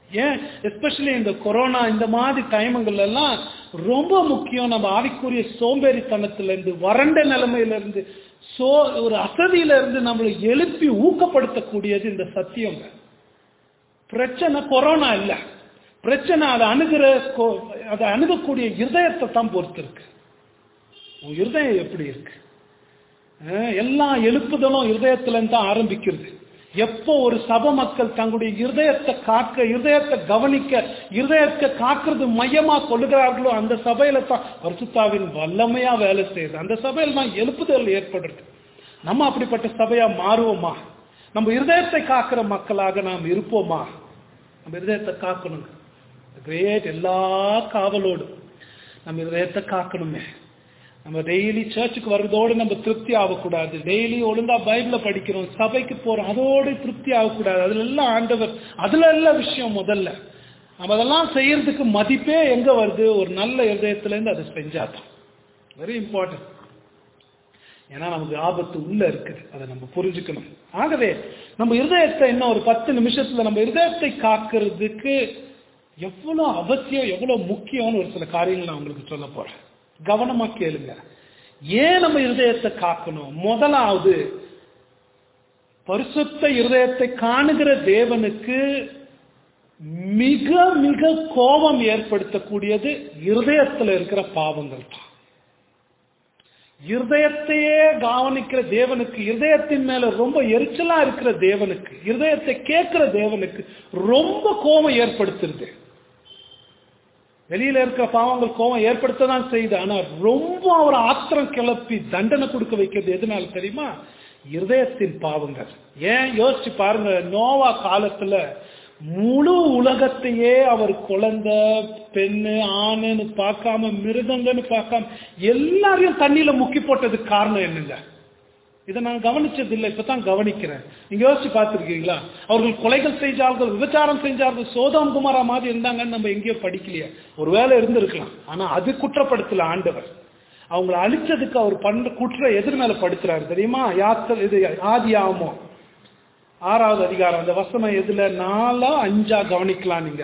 ஏன் எஸ்பெஷலி இந்த கொரோனா இந்த மாதிரி டைமுங்கள் எல்லாம் ரொம்ப முக்கியம் நம்ம ஆவிக்குரிய சோம்பேறித்தனத்துல இருந்து வறண்ட நிலைமையில இருந்து சோ ஒரு அசதியில இருந்து நம்மளை எழுப்பி ஊக்கப்படுத்தக்கூடியது இந்த சத்தியங்க பிரச்சனை கொரோனா இல்ல பிரச்சனை அதை அணுகிற கொ- அதை அணுகக்கூடிய இருதயத்தை தான் பொறுத்து இருக்கு உன் இருதயம் எப்படி இருக்கு அஹ் எல்லா எழுப்புதலும் இருதயத்துல இருந்து தான் ஆரம்பிக்கிறது எப்போ ஒரு சபை மக்கள் தங்களுடைய இருதயத்தை காக்க இருதயத்தை கவனிக்க இருதயத்தை காக்கிறது மையமா கொள்ளுகிறார்களோ அந்த சபையில தான் பரிசுத்தாவின் வல்லமையா வேலை செய்யுது அந்த சபையில் தான் எழுப்புதல் ஏற்படுறது நம்ம அப்படிப்பட்ட சபையா மாறுவோமா நம்ம இருதயத்தை காக்கிற மக்களாக நாம் இருப்போமா நம்ம இருதயத்தை காக்கணுங்க கிரேட் எல்லா காவலோடும் நம்ம இருதயத்தை காக்கணுமே நம்ம டெய்லி சர்ச்சுக்கு வர்றதோடு நம்ம திருப்தி ஆகக்கூடாது டெய்லி ஒழுங்கா பைபிள படிக்கிறோம் சபைக்கு போறோம் அதோடு திருப்தி ஆகக்கூடாது அதுல எல்லாம் ஆண்டவர் அதுல எல்லாம் விஷயம் முதல்ல நம்ம அதெல்லாம் செய்யறதுக்கு மதிப்பே எங்க வருது ஒரு நல்ல இருதயத்துல இருந்து அதை செஞ்சாதான் வெரி இம்பார்ட்டன்ட் ஏன்னா நமக்கு ஆபத்து உள்ள இருக்குது அதை நம்ம புரிஞ்சுக்கணும் ஆகவே நம்ம இருதயத்தை இன்னும் ஒரு பத்து நிமிஷத்துல நம்ம இருதயத்தை காக்கிறதுக்கு எவ்வளவு அவசியம் எவ்வளவு முக்கியம்னு ஒரு சில காரியங்கள் நான் உங்களுக்கு சொல்ல போறேன் கவனமா கேளுங்க ஏன் நம்ம இருதயத்தை காக்கணும் முதலாவது பரிசுத்த இருதயத்தை காணுகிற தேவனுக்கு மிக மிக கோபம் ஏற்படுத்தக்கூடியது இருதயத்துல இருக்கிற பாவங்கள் தான் இருதயத்தையே கவனிக்கிற தேவனுக்கு இருதயத்தின் மேல ரொம்ப எரிச்சலா இருக்கிற தேவனுக்கு இருதயத்தை கேட்கிற தேவனுக்கு ரொம்ப கோபம் ஏற்படுத்துறது வெளியில இருக்கிற பாவங்கள் கோபம் ஏற்படுத்ததான் செய்யுது ஆனா ரொம்ப அவர் ஆத்திரம் கிளப்பி தண்டனை கொடுக்க வைக்கிறது எதனால தெரியுமா இருதயத்தின் பாவங்கள் ஏன் யோசிச்சு பாருங்க நோவா காலத்துல முழு உலகத்தையே அவர் குழந்தை பெண்ணு ஆணுன்னு பார்க்காம மிருகங்கன்னு பார்க்காம எல்லாரையும் தண்ணியில முக்கி போட்டதுக்கு காரணம் என்னங்க இதை நான் கவனிச்சது இல்லை இப்பதான் கவனிக்கிறேன் நீங்க யோசிச்சு பார்த்திருக்கீங்களா அவர்கள் கொலைகள் செஞ்சார்கள் விபச்சாரம் செஞ்சார்கள் சோதாம் குமாரா மாதிரி இருந்தாங்கன்னு நம்ம எங்கேயோ படிக்கலையே ஒருவேளை இருந்திருக்கலாம் ஆனா அது குற்றப்படுத்தல ஆண்டவர் அவங்கள அழிச்சதுக்கு அவர் பண்ற குற்றம் எதிர் மேல படுத்துறாரு தெரியுமா யாத்தல் இது ஆதி ஆமோ ஆறாவது அதிகாரம் அந்த வசனம் எதுல நாலா அஞ்சா கவனிக்கலாம் நீங்க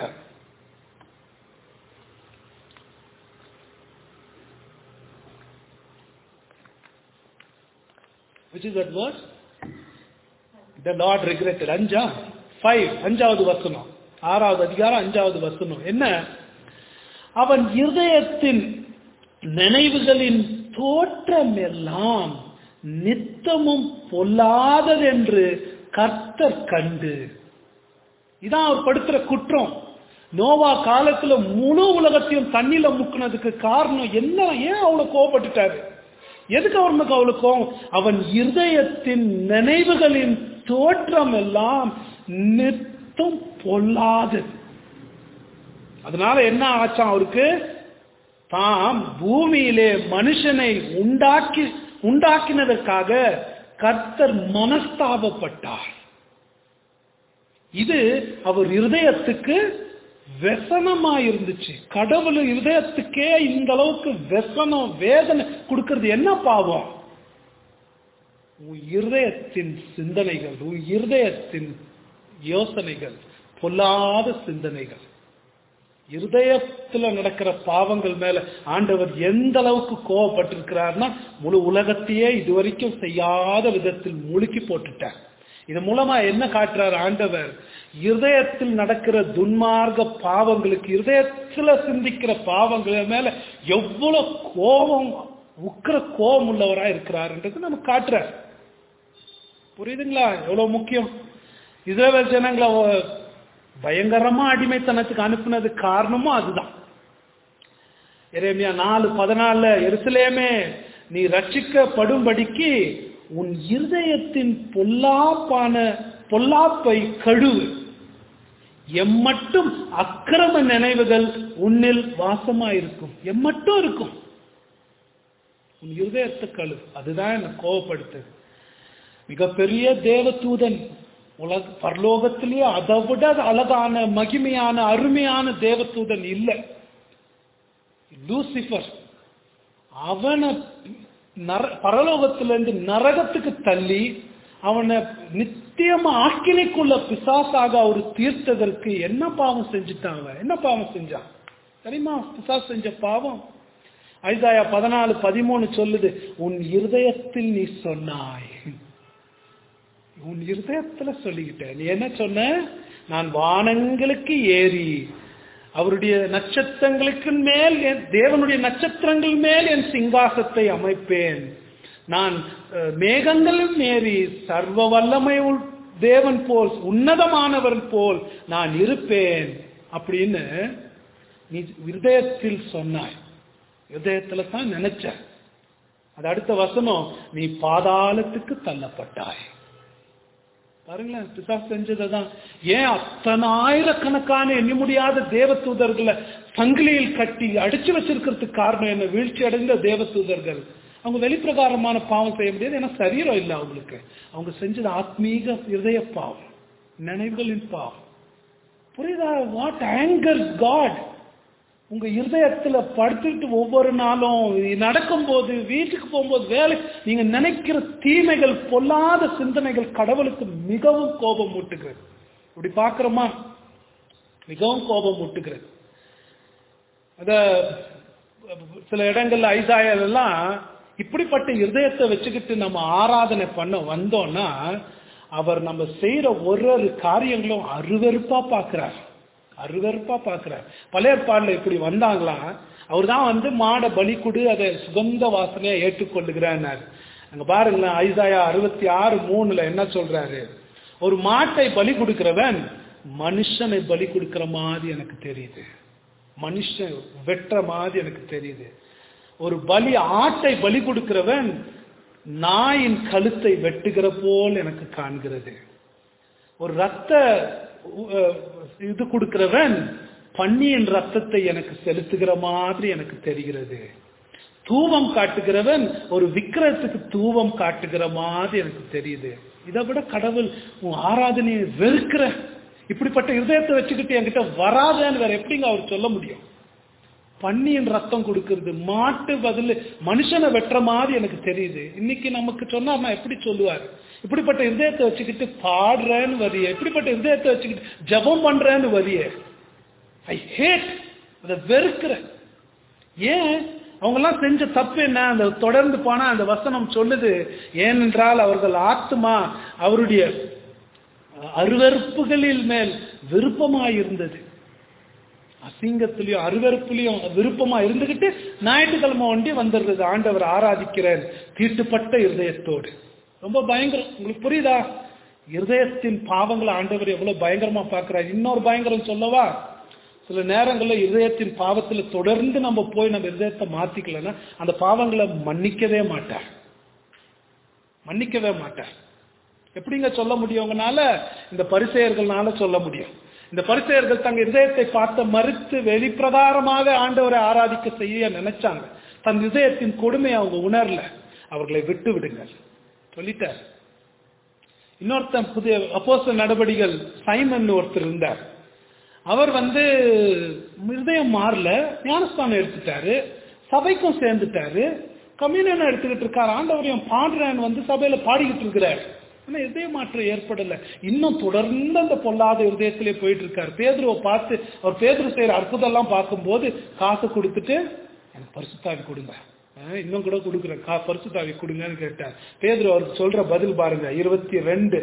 which is that verse the lord regretted அஞ்சா ஃபைவ் அஞ்சாவது வசனம் ஆறாவது அதிகாரம் அஞ்சாவது வசனம் என்ன அவன் இருதயத்தின் நினைவுகளின் தோற்றம் எல்லாம் நித்தமும் பொல்லாததென்று கர்த்தர் கண்டு இதான் அவர் படுத்துற குற்றம் நோவா காலத்துல முழு உலகத்தையும் தண்ணில முக்குனதுக்கு காரணம் என்ன ஏன் அவ்வளவு கோவப்பட்டுட்டாரு எதுக்கு அவனுக்கு அவ்வளவு கோவம் அவன் இருதயத்தின் நினைவுகளின் தோற்றம் எல்லாம் நித்தம் பொல்லாது அதனால என்ன ஆச்சான் அவருக்கு தாம் பூமியிலே மனுஷனை உண்டாக்கி உண்டாக்கினதற்காக கர்த்தர் மனஸ்தாபப்பட்டார் இது அவர் இருதயத்துக்கு வெசனமா இருந்துச்சு கடவுள் இருதயத்துக்கே இந்த அளவுக்கு வெசனம் வேதனை கொடுக்கிறது என்ன பாவம் உன் இருதயத்தின் சிந்தனைகள் உன் இருதயத்தின் யோசனைகள் பொல்லாத சிந்தனைகள் இருதயத்துல நடக்கிற பாவங்கள் மேல ஆண்டவர் எந்த அளவுக்கு கோவப்பட்டிருக்கிறார்னா முழு உலகத்தையே இதுவரைக்கும் செய்யாத விதத்தில் முழுக்கி போட்டுட்டார் இது மூலமா என்ன காட்டுறார் ஆண்டவர் இருதயத்தில் நடக்கிற துன்மார்க்க பாவங்களுக்கு இருதயத்துல சிந்திக்கிற பாவங்கள் மேல எவ்வளவு கோபம் உக்கிர கோபம் உள்ளவரா இருக்கிறார்ன்றது நமக்கு காட்டுறார் புரியுதுங்களா எவ்வளவு முக்கியம் இஸ்ரேல் ஜனங்களை பயங்கரமா அடிமைத்தனத்துக்கு அனுப்புனது காரணமும் அதுதான் எரேமியா நாலு பதினாலுல எருசலேமே நீ ரட்சிக்கப்படும்படிக்கு உன் இருதயத்தின் பொல்லாப்பான பொல்லாப்பை கழுவு எம்மட்டும் அக்கிரம நினைவுகள் உன்னில் வாசமாயிருக்கும் எம்மட்டும் இருக்கும் உன் இருதயத்தை கழு அதுதான் என்ன கோவப்படுத்துது மிகப்பெரிய தேவதூதன் உலக பரலோகத்திலேயே அதை விட அழகான மகிமையான அருமையான தேவதூதன் இல்லை லூசிபர் அவனை நர பரலோகத்திலிருந்து நரகத்துக்கு தள்ளி அவனை நித்தியமா ஆக்கினைக்குள்ள பிசாசாக அவர் தீர்த்ததற்கு என்ன பாவம் செஞ்சுட்டாங்க என்ன பாவம் செஞ்சான் தெரியுமா பிசாஸ் செஞ்ச பாவம் ஐசாயா பதினாலு பதிமூணு சொல்லுது உன் இருதயத்தில் நீ சொன்னாய் உன் இருதயத்துல சொல்லிக்கிட்ட நீ என்ன சொன்ன நான் வானங்களுக்கு ஏறி அவருடைய நட்சத்திரங்களுக்கு மேல் என் தேவனுடைய நட்சத்திரங்கள் மேல் என் சிங்காசத்தை அமைப்பேன் நான் அஹ், மேகங்களில் ஏறி சர்வ வல்லமை உள் தேவன் போல் உன்னதமானவன் போல் நான் இருப்பேன் அப்படின்னு நீ இருதயத்தில் சொன்னாய் இருதயத்துல தான் நினைச்ச அது அடுத்த வசனம் நீ பாதாளத்துக்கு தள்ளப்பட்டாய் பாருங்களேன் பிசாசு செஞ்சதுதான் ஏன் அத்தனை ஆயிரக்கணக்கான எண்ண முடியாத தேவதூதர்களை சங்கிலியில் கட்டி அடிச்சு வச்சிருக்கிறதுக்கு காரணம் என்ன வீழ்ச்சி அடைந்த தேவதூதர்கள் அவங்க வெளிப்பிரகாரமான பாவம் செய்ய முடியாது ஏன்னா சரீரம் இல்லை அவங்களுக்கு அவங்க செஞ்சது ஆத்மீக இருதய பாவம் நினைவுகளின் பாவம் புரியுதா வாட் ஆங்கர் காட் உங்க இருதயத்துல படுத்துட்டு ஒவ்வொரு நாளும் நடக்கும்போது வீட்டுக்கு போகும்போது வேலை நீங்க நினைக்கிற தீமைகள் பொல்லாத சிந்தனைகள் கடவுளுக்கு மிகவும் கோபம் ஊட்டுகிறது இப்படி பார்க்கிறோமா மிகவும் கோபம் ஊட்டுகிறது அத சில இடங்கள்ல ஐசாயல் எல்லாம் இப்படிப்பட்ட இருதயத்தை வச்சுக்கிட்டு நம்ம ஆராதனை பண்ண வந்தோம்னா அவர் நம்ம செய்யற ஒரு ஒரு காரியங்களும் அருவருப்பா பார்க்கிறார் அருவருப்பா பார்க்கிறார் பழைய ஏற்பாடுல இப்படி வந்தாங்களா அவர் தான் வந்து மாடை பலி கொடு அதை சுகந்த வாசனையா ஏற்றுக்கொள்ளுகிறார் அங்க பாருங்களேன் ஐசாயா அறுபத்தி ஆறு மூணுல என்ன சொல்றாரு ஒரு மாட்டை பலி கொடுக்கிறவன் மனுஷனை பலி கொடுக்கிற மாதிரி எனக்கு தெரியுது மனுஷன் வெட்டுற மாதிரி எனக்கு தெரியுது ஒரு பலி ஆட்டை பலி கொடுக்கிறவன் நாயின் கழுத்தை வெட்டுகிற போல் எனக்கு காண்கிறது ஒரு ரத்த அஹ், இது கொடுக்கிறவன் பன்னியின் ரத்தத்தை எனக்கு செலுத்துகிற மாதிரி எனக்கு தெரிகிறது தூவம் காட்டுகிறவன் ஒரு விக்கிரத்துக்கு தூவம் காட்டுகிற மாதிரி எனக்கு தெரியுது இதை விட கடவுள் உன் ஆராதனையை வெறுக்கிற இப்படிப்பட்ட இருதயத்தை வச்சுக்கிட்டு என்கிட்ட வராதேன்னு வேற எப்படிங்க அவர் சொல்ல முடியும் பன்னியின் ரத்தம் கொடுக்கிறது மாட்டு பதில் மனுஷனை வெட்டுற மாதிரி எனக்கு தெரியுது இன்னைக்கு நமக்கு சொன்னார்னா எப்படி சொல்லுவார் இப்படிப்பட்ட இருதயத்தை வச்சுக்கிட்டு பாடுறேன்னு வரிய இப்படிப்பட்ட இருதயத்தை வச்சுக்கிட்டு ஜெபம் பண்றேன்னு வரிய ஐ ஹேட் அதை வெறுக்கிறேன் ஏன் அவங்கெல்லாம் செஞ்ச தப்பு என்ன அந்த தொடர்ந்து போனா அந்த வசனம் சொல்லுது ஏனென்றால் அவர்கள் ஆத்மா அவருடைய அருவருப்புகளில் மேல் விருப்பமாயிருந்தது அசிங்கத்திலையும் அருவருப்புலையும் விருப்பமா இருந்துகிட்டு ஞாயிற்றுக்கிழமை ஒண்டி வந்துடுறது ஆண்டவர் ஆராதிக்கிறேன் தீட்டுப்பட்ட இருதயத்தோடு ரொம்ப பயங்கரம் உங்களுக்கு புரியுதா இருதயத்தின் பாவங்களை ஆண்டவர் எவ்வளவு பயங்கரமா பார்க்கிறார் இன்னொரு பயங்கரம் சொல்லவா சில நேரங்கள்ல இருதயத்தின் பாவத்துல தொடர்ந்து நம்ம போய் நம்ம இருதயத்தை மாத்திக்கலன்னா அந்த பாவங்களை மன்னிக்கவே மாட்டார் மன்னிக்கவே மாட்டார் எப்படிங்க சொல்ல முடியும் உங்களால இந்த பரிசெயர்கள்னால சொல்ல முடியும் இந்த பரிசெயர்கள் தங்க இதயத்தை பார்த்த மறுத்து வெளிப்பிரகாரமாக ஆண்டவரை ஆராதிக்க செய்ய நினைச்சாங்க தன் இதயத்தின் கொடுமையை அவங்க உணரல அவர்களை விட்டு விடுங்கள் சொல்லிட்டார் இன்னொருத்தன் புதிய அப்போஸ்தல நடவடிகள் சைமன் ஒருத்தர் இருந்தார் அவர் வந்து இருதயம் மாறல ஞானஸ்தானம் எடுத்துட்டாரு சபைக்கும் சேர்ந்துட்டாரு கம்யூனியன் எடுத்துக்கிட்டு இருக்காரு ஆண்டவரையும் பாடுறேன் வந்து சபையில பாடிக்கிட்டு இருக்கிறார் ஆனா இதய மாற்றம் ஏற்படல இன்னும் தொடர்ந்து அந்த பொல்லாத இருதயத்திலே போயிட்டு இருக்காரு பேதுருவை பார்த்து அவர் பேதுரு செய்யற அற்புதம் எல்லாம் பார்க்கும்போது காசு கொடுத்துட்டு எனக்கு பரிசுத்தாவி கொடுங்க அஹ் இன்னும் கூட கொடுக்குறேன் கா பரிசுத்தாவி கொடுங்கன்னு கேட்டார் பேதுரு அவருக்கு சொல்ற பதில் பாருங்க இருபத்தி ரெண்டு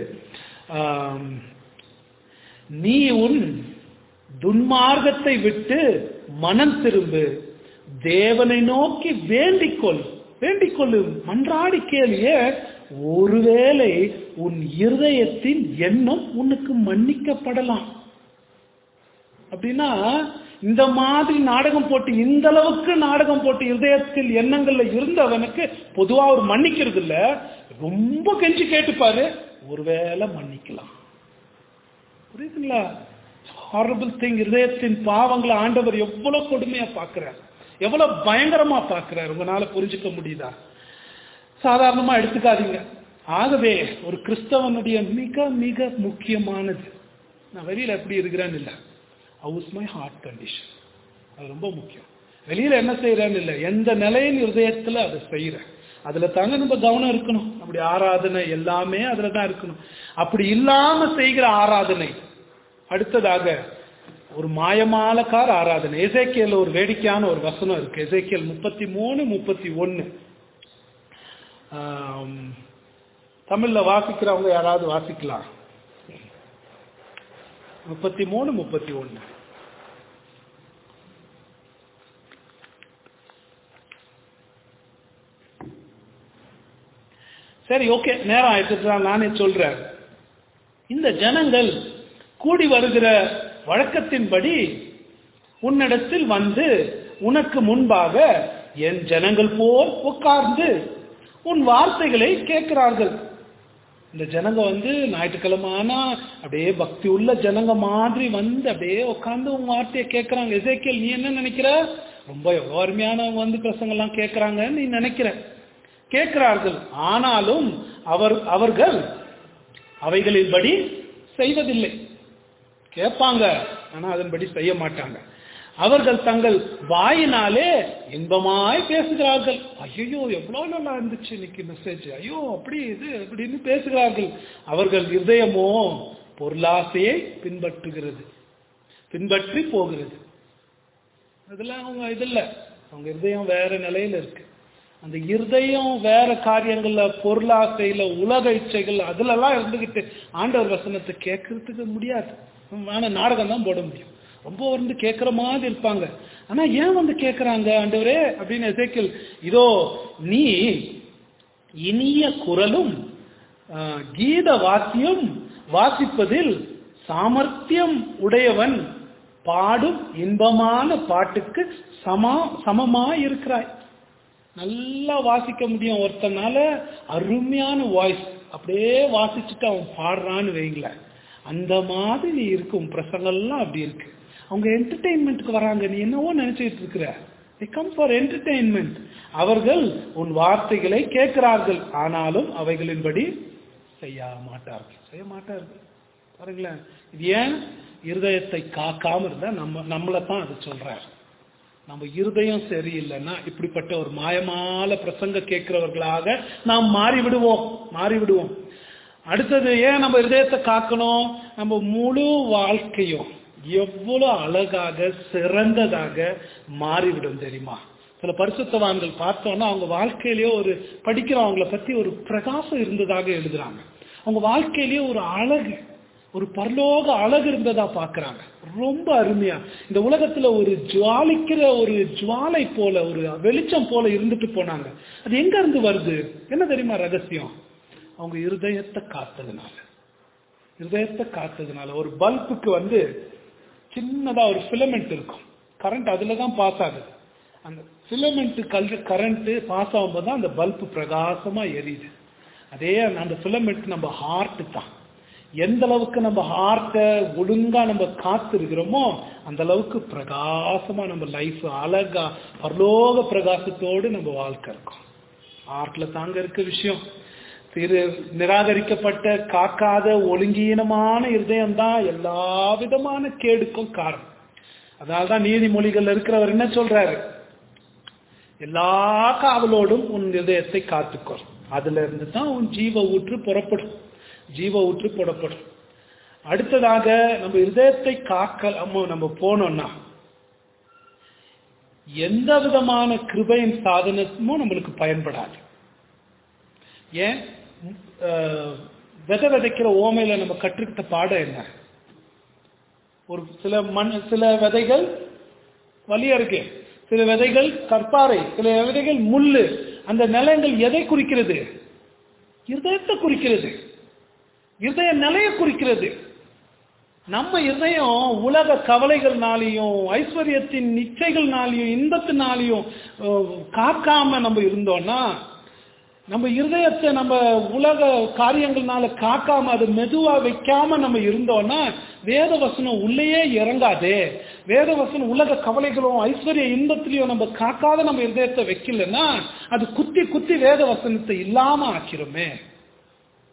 நீ உன் துன்மார்க்கத்தை விட்டு மனம் திரும்பு தேவனை நோக்கி வேண்டிக்கொள் வேண்டிக்கொள்ளு மன்றாடி கேளியே ஒருவேளை உன் இருதயத்தின் எண்ணம் உனக்கு மன்னிக்கப்படலாம் அப்படின்னா இந்த மாதிரி நாடகம் போட்டு இந்த அளவுக்கு நாடகம் போட்டு இருதயத்தில் எண்ணங்கள்ல இருந்தவனுக்கு பொதுவா அவர் மன்னிக்கிறது இல்ல ரொம்ப கெஞ்சி கேட்டுப்பாரு ஒருவேளை மன்னிக்கலாம் புரியுதுங்களா ஹாரபிள் திங் இருதயத்தின் பாவங்களை ஆண்டவர் எவ்வளவு கொடுமையா பார்க்கிறார் எவ்வளவு பயங்கரமா பார்க்கிறார் உங்களால புரிஞ்சுக்க முடியுதா சாதாரணமா எடுத்துக்காதீங்க ஆகவே ஒரு கிறிஸ்தவனுடைய மிக மிக முக்கியமானது நான் வெளியில எப்படி இருக்கிறேன்னு இல்லை ஹவுஸ் மை ஹார்ட் கண்டிஷன் அது ரொம்ப முக்கியம் வெளியில என்ன செய்யறேன்னு இல்லை எந்த நிலையின் இருதயத்துல அதை செய்யறேன் அதுல தாங்க நம்ம கவனம் இருக்கணும் அப்படி ஆராதனை எல்லாமே அதுல தான் இருக்கணும் அப்படி இல்லாம செய்கிற ஆராதனை அடுத்ததாக ஒரு மாயமாலக்கார ஆராதனை எசேக்கியல் ஒரு வேடிக்கையான ஒரு வசனம் இருக்கு எசேக்கியல் முப்பத்தி மூணு முப்பத்தி ஒன்னு தமிழ்ல வாசிக்கிறவங்க யாராவது வாசிக்கலாம் முப்பத்தி மூணு முப்பத்தி ஒன்னு சரி ஓகே நேரம் ஆயிட்டு நானே சொல்றேன் இந்த ஜனங்கள் கூடி வருகிற வழக்கத்தின்படி உன்னிடத்தில் வந்து உனக்கு முன்பாக என் ஜனங்கள் போல் உட்கார்ந்து உன் வார்த்தைகளை கேட்கிறார்கள் இந்த ஜனங்க வந்து ஞாயிற்றுக்கிழமை ஆனா அப்படியே பக்தி உள்ள ஜனங்க மாதிரி வந்து அப்படியே உட்கார்ந்து உன் வார்த்தையை கேட்கறாங்க எசேக்கியல் நீ என்ன நினைக்கிற ரொம்ப எவ்வளோ அருமையானவங்க வந்து பிரசங்கெல்லாம் கேட்கறாங்கன்னு நீ நினைக்கிற கேட்கிறார்கள் ஆனாலும் அவர் அவர்கள் அவைகளின்படி செய்வதில்லை கேட்பாங்க ஆனா அதன்படி செய்ய மாட்டாங்க அவர்கள் தங்கள் வாயினாலே இன்பமாய் பேசுகிறார்கள் ஐயோ எவ்வளவு நல்லா இருந்துச்சு இன்னைக்கு மெசேஜ் ஐயோ அப்படி இது அப்படின்னு பேசுகிறார்கள் அவர்கள் இருதயமோ பொருளாசையை பின்பற்றுகிறது பின்பற்றி போகிறது அதெல்லாம் அவங்க இது இல்லை அவங்க இருதயம் வேற நிலையில இருக்கு அந்த இருதயம் வேற காரியங்கள்ல பொருளாசையில உலக இச்சைகள் அதுலலாம் இருந்துகிட்டு ஆண்டவர் வசனத்தை கேட்கறதுக்கு முடியாது ஆனா நாடகம் தான் போட முடியும் ரொம்ப வந்து கேட்கிற மாதிரி இருப்பாங்க ஆனா ஏன் வந்து கேட்கறாங்க ஆண்டவரே அப்படின்னு எசேக்கியல் இதோ நீ இனிய குரலும் கீத வாத்தியம் வாசிப்பதில் சாமர்த்தியம் உடையவன் பாடும் இன்பமான பாட்டுக்கு சமா சமமா இருக்கிறாய் நல்லா வாசிக்க முடியும் ஒருத்தனால அருமையான வாய்ஸ் அப்படியே வாசிச்சுட்டு அவன் பாடுறான்னு வைங்களேன் அந்த மாதிரி நீ இருக்கும் பிரசங்கள்லாம் அப்படி இருக்கு அவங்க என்டர்டெயின்மெண்ட்டுக்கு வராங்க நீ என்னவோ நினைச்சிட்டு இருக்கிற கம் ஃபார் என்டர்டெயின்மெண்ட் அவர்கள் உன் வார்த்தைகளை கேட்கிறார்கள் ஆனாலும் அவைகளின்படி செய்ய மாட்டார்கள் செய்ய மாட்டார்கள் பாருங்களேன் இது ஏன் இருதயத்தை காக்காம இருந்தா நம்ம நம்மளை தான் அது சொல்றாரு நம்ம இருதயம் சரியில்லைன்னா இப்படிப்பட்ட ஒரு மாயமால பிரசங்க கேட்கிறவர்களாக நாம் மாறி விடுவோம் மாறி விடுவோம் அடுத்தது ஏன் நம்ம இருதயத்தை காக்கணும் நம்ம முழு வாழ்க்கையும் எவ்வளவு அழகாக சிறந்ததாக மாறிவிடும் தெரியுமா சில பரிசுத்தவான்கள் பார்த்தோம்னா அவங்க வாழ்க்கையிலேயே ஒரு படிக்கிறவங்கள பத்தி ஒரு பிரகாசம் இருந்ததாக எழுதுறாங்க அவங்க வாழ்க்கையிலேயே ஒரு அழகு ஒரு பரலோக அழகு இருந்ததா பாக்குறாங்க ரொம்ப அருமையா இந்த உலகத்துல ஒரு ஜுவாலிக்கிற ஒரு ஜுவாலை போல ஒரு வெளிச்சம் போல இருந்துட்டு போனாங்க அது எங்க இருந்து வருது என்ன தெரியுமா ரகசியம் அவங்க இருதயத்தை காத்ததுனால இருதயத்தை காத்ததுனால ஒரு பல்புக்கு வந்து சின்னதா ஒரு பிலமெண்ட் இருக்கும் கரண்ட் அதுல தான் பாஸ் ஆகுது அந்த பிலமெண்ட் கல் கரண்ட் பாஸ் ஆகும்போது தான் அந்த பல்பு பிரகாசமா எரியுது அதே அந்த பிலமெண்ட் நம்ம ஹார்ட் தான் எந்த அளவுக்கு நம்ம ஹார்ட்டை ஒழுங்கா நம்ம காத்து இருக்கிறோமோ அந்த அளவுக்கு பிரகாசமா நம்ம லைஃப் அழகா பரலோக பிரகாசத்தோடு நம்ம வாழ்க்கை இருக்கும் ஹார்ட்ல தாங்க இருக்க விஷயம் திரு நிராகரிக்கப்பட்ட காக்காத ஒழுங்கீனமான இருதயம் தான் எல்லா விதமான கேடுக்கும் காரணம் அதனால்தான் நீதிமொழிகள் இருக்கிறவர் என்ன சொல்றாரு எல்லா காவலோடும் உன் இதயத்தை காத்துக்கொள் அதுல இருந்து தான் உன் ஜீவ ஊற்று புறப்படும் ஜீவ ஊற்று புறப்படும் அடுத்ததாக நம்ம இருதயத்தை காக்க நம்ம போனோம்னா எந்த விதமான கிருபையின் சாதனமும் நம்மளுக்கு பயன்படாது ஏன் விதை விதைக்கிற ஓமையில நம்ம கற்றுக்கிட்ட பாடம் என்ன ஒரு சில மண் சில விதைகள் வலியா இருக்கு சில விதைகள் கற்பாறை சில விதைகள் முள்ளு அந்த நிலங்கள் எதை குறிக்கிறது இருதயத்தை குறிக்கிறது இருதய நிலைய குறிக்கிறது நம்ம இதயம் உலக கவலைகள்னாலையும் ஐஸ்வர்யத்தின் நிச்சயங்கள்னாலையும் இன்பத்தினாலையும் காக்காம நம்ம இருந்தோம்னா நம்ம இருதயத்தை நம்ம உலக காரியங்கள்னால காக்காம அதை மெதுவா வைக்காம நம்ம இருந்தோம்னா வேத வசனம் உள்ளேயே இறங்காதே வேத வசனம் உலக கவலைகளும் ஐஸ்வர்ய இன்பத்திலையும் நம்ம காக்காத நம்ம இருதயத்தை வைக்கலன்னா அது குத்தி குத்தி வேத வசனத்தை இல்லாம ஆக்கிருமே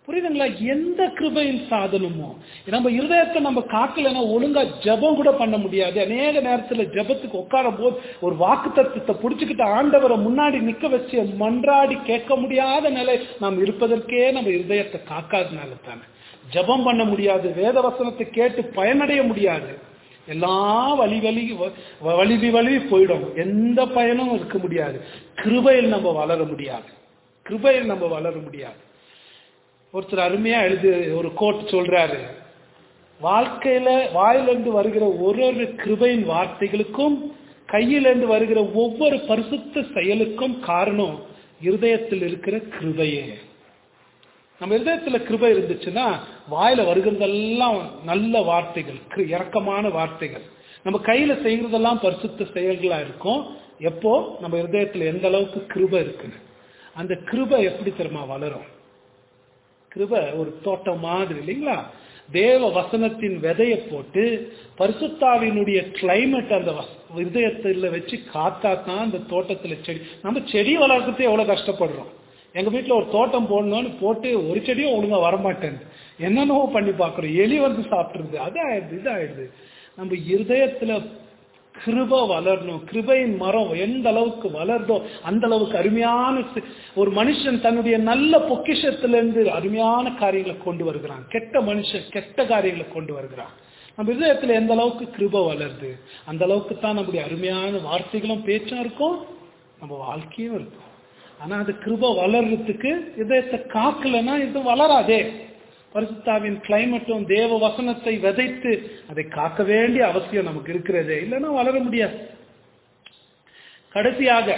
புரியுதுங்களா எந்த கிருபையின் சாதனமோ நம்ம இருதயத்தை நம்ம காக்கலைன்னா ஒழுங்கா ஜெபம் கூட பண்ண முடியாது அநேக நேரத்துல ஜெபத்துக்கு உட்கார போது ஒரு வாக்கு தத்துவத்தை புடிச்சுக்கிட்டு ஆண்டவரை முன்னாடி நிக்க வச்சு மன்றாடி கேட்க முடியாத நிலை நாம் இருப்பதற்கே நம்ம இருதயத்தை காக்காதனால தானே ஜெபம் பண்ண முடியாது வேத வசனத்தை கேட்டு பயனடைய முடியாது எல்லாம் வழி வலி வ- வலிவி வலிவி போயிடும் எந்த பயனும் இருக்க முடியாது கிருபையில் நம்ம வளர முடியாது கிருபையில் நம்ம வளர முடியாது ஒருத்தர் அருமையா எழுது ஒரு கோட் சொல்றாரு வாழ்க்கையில வாயிலிருந்து வருகிற ஒரு ஒரு கிருபையின் வார்த்தைகளுக்கும் கையிலிருந்து வருகிற ஒவ்வொரு பரிசுத்த செயலுக்கும் காரணம் இருதயத்தில் இருக்கிற கிருபையே நம்ம இருதயத்துல கிருபை இருந்துச்சுன்னா வாயில வருகிறதெல்லாம் நல்ல வார்த்தைகள் கிரு- இரக்கமான வார்த்தைகள் நம்ம கையில செய்யறதெல்லாம் பரிசுத்த செயல்களா இருக்கும் எப்போ நம்ம இருதயத்துல எந்த அளவுக்கு கிருபை இருக்குன்னு அந்த கிருபை எப்படி தெரியுமா வளரும் கிருபை ஒரு தோட்டம் மாதிரி இல்லைங்களா தேவ வசனத்தின் விதைய போட்டு பரிசுத்தாவினுடைய கிளைமேட் அந்த வஸ்- இருதயத்துல வச்சு காத்தா தான் அந்த தோட்டத்துல செடி நம்ம செடி வளர்க்கறதே எவ்வளவு கஷ்டப்படுறோம் எங்க வீட்டுல ஒரு தோட்டம் போடணும்னு போட்டு ஒரு செடியும் ஒழுங்கா வரமாட்டேன் என்னென்னவோ பண்ணி பார்க்கிறோம் எலி வந்து சாப்பிட்டுருது அது ஆயிடுது இது ஆயிடுது நம்ம இருதயத்துல கிருபை வளரணும் கிருபையின் மரம் எந்த அளவுக்கு வளருதோ அந்த அளவுக்கு அருமையான சி- ஒரு மனுஷன் தன்னுடைய நல்ல பொக்கிஷத்திலிருந்து அருமையான காரியங்களை கொண்டு வருகிறான் கெட்ட மனுஷன் கெட்ட காரியங்களை கொண்டு வருகிறான் நம்ம இதயத்துல எந்த அளவுக்கு கிருபை வளருது அந்த அளவுக்கு தான் நம்முடைய அருமையான வார்த்தைகளும் பேச்சும் இருக்கும் நம்ம வாழ்க்கையும் இருக்கும் ஆனா அது கிருபை வளர்றதுக்கு இதயத்தை காக்கலைன்னா இது வளராதே பரிசுத்தாவின் கிளைமேட்டும் தேவ வசனத்தை விதைத்து அதை காக்க வேண்டிய அவசியம் நமக்கு இருக்கிறதே இல்லைன்னா வளர முடியாது கடைசியாக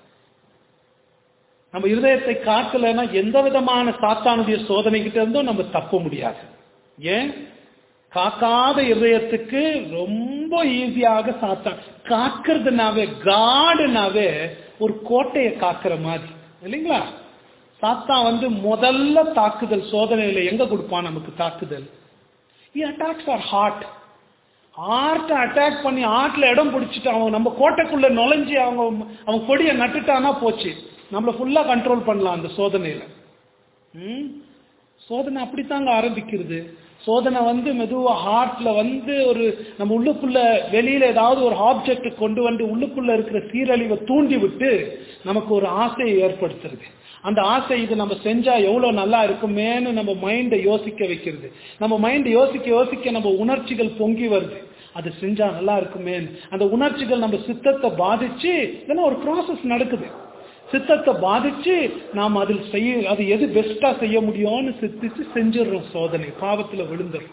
நம்ம இருதயத்தை காக்கலைன்னா எந்த விதமான சாத்தானுடைய சோதனை கிட்ட இருந்தும் நம்ம தப்ப முடியாது ஏன் காக்காத இருதயத்துக்கு ரொம்ப ஈஸியாக சாத்தான் காக்கிறதுனாவே காடுனாவே ஒரு கோட்டையை காக்கிற மாதிரி இல்லைங்களா சாத்தான் வந்து முதல்ல தாக்குதல் சோதனையில எங்க கொடுப்பான் நமக்கு தாக்குதல் he attacks our heart ஹார்ட்டை அட்டாக் பண்ணி ஹார்ட்ல இடம் பிடிச்சிட்டு அவன் நம்ம கோட்டைக்குள்ள நுழைஞ்சு அவங்க அவன் கொடியை நட்டுட்டானா போச்சு நம்மள ஃபுல்லா கண்ட்ரோல் பண்ணலாம் அந்த சோதனையில ம்? சோதனை அப்படித்தாங்க ஆரம்பிக்கிறது சோதனை வந்து மெதுவா ஹார்ட்ல வந்து ஒரு நம்ம உள்ளுக்குள்ள வெளியில ஏதாவது ஒரு ஆப்ஜெக்ட் கொண்டு வந்து உள்ளுக்குள்ள இருக்கிற சீரழிவை தூண்டி விட்டு நமக்கு ஒரு ஆசையை ஏற்படுத்துறது அந்த ஆசை இது நம்ம செஞ்சா எவ்வளவு நல்லா இருக்குமேன்னு நம்ம மைண்டை யோசிக்க வைக்கிறது நம்ம மைண்ட் யோசிக்க யோசிக்க நம்ம உணர்ச்சிகள் பொங்கி வருது அது செஞ்சா நல்லா இருக்குமேன்னு அந்த உணர்ச்சிகள் நம்ம சித்தத்தை பாதிச்சு இதெல்லாம் ஒரு ப்ராசஸ் நடக்குது சித்தத்தை பாதிச்சு நாம் அதில் செய்ய அது எது பெஸ்டா செய்ய முடியும்னு சித்திச்சு செஞ்சிடுறோம் சோதனை பாவத்துல விழுந்துடுறோம்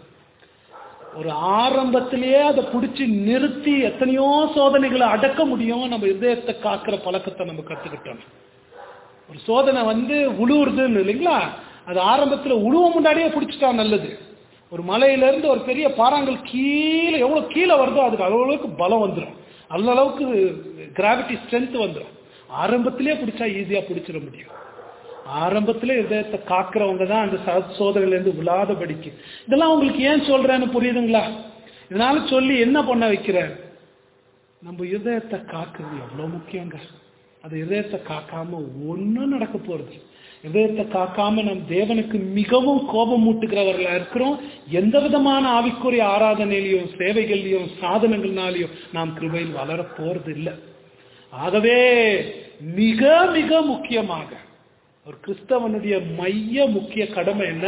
ஒரு ஆரம்பத்திலேயே அதை பிடிச்சி நிறுத்தி எத்தனையோ சோதனைகளை அடக்க முடியும் நம்ம இதயத்தை காக்கிற பழக்கத்தை நம்ம கத்துக்கிட்டோம் ஒரு சோதனை வந்து உழுவுறதுன்னு இல்லைங்களா அது ஆரம்பத்துல உழுவ முன்னாடியே பிடிச்சிட்டா நல்லது ஒரு மலையில இருந்து ஒரு பெரிய பாறாங்கல் கீழே எவ்வளவு கீழே வருதோ அதுக்கு அளவுக்கு பலம் வந்துடும் அந்த அளவுக்கு கிராவிட்டி ஸ்ட்ரென்த் வந்துடும் ஆரம்பத்திலே பிடிச்சா ஈஸியா பிடிச்சிட முடியும் ஆரம்பத்திலே இதயத்தை காக்கிறவங்க தான் அந்த ச- சோதனையில இருந்து விழாதபடிக்கு இதெல்லாம் உங்களுக்கு ஏன் சொல்றேன்னு புரியுதுங்களா இதனால சொல்லி என்ன பண்ண வைக்கிறேன் நம்ம இதயத்தை காக்குறது எவ்வளவு முக்கியங்க அது இதயத்தை காக்காம ஒண்ணும் நடக்க போறது இதயத்தை காக்காம நம் தேவனுக்கு மிகவும் கோபம் மூட்டுகிறவர்களா இருக்கிறோம் எந்த விதமான ஆவிக்குரிய ஆராதனையிலையும் சேவைகள்லையும் சாதனங்கள்னாலையும் நாம் கிருபையில் வளர போறது இல்லை ஆகவே மிக மிக முக்கியமாக ஒரு கிறிஸ்தவனுடைய மைய முக்கிய கடமை என்ன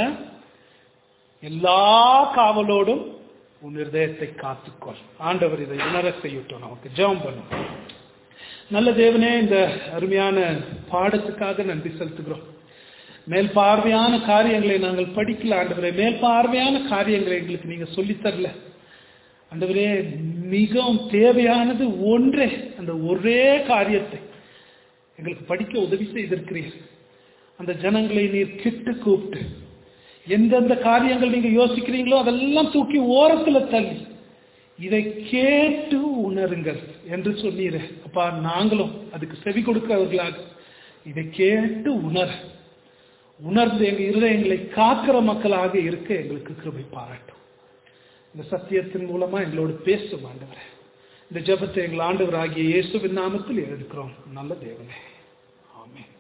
எல்லா காவலோடும் உன் இருதயத்தை காத்துக்கொள் ஆண்டவர் இதை உணர செய்யட்டும் நமக்கு ஜெபம் பண்ணும் நல்ல தேவனே இந்த அருமையான பாடத்துக்காக நன்றி செலுத்துகிறோம் மேல் பார்வையான காரியங்களை நாங்கள் படிக்கல ஆண்டவரே மேல் பார்வையான காரியங்களை எங்களுக்கு நீங்க சொல்லித் தரல ஆண்டவரே மிகவும் தேவையானது ஒன்றே அந்த ஒரே காரியத்தை எங்களுக்கு படிக்க உதவி செய்திருக்கிறீர் அந்த ஜனங்களை நீர் கிட்டு கூப்பிட்டு எந்தெந்த காரியங்கள் நீங்க யோசிக்கிறீங்களோ அதெல்லாம் தூக்கி ஓரத்துல தள்ளி இதை கேட்டு உணருங்கள் என்று சொன்னீரே அப்பா நாங்களும் அதுக்கு செவி கொடுக்கிறவர்களாக இதை கேட்டு உணர உணர்ந்து எங்க இருதயங்களை காக்கிற மக்களாக இருக்க எங்களுக்கு கிருபை பாராட்டும் இந்த சத்தியத்தின் மூலமா எங்களோடு பேசும் ஆண்டவரே இந்த ஜெபத்தை எங்கள் ஆண்டவராகிய இயேசுவின் நாமத்தில் எடுக்கிறோம் நல்ல தேவனே ஆமென்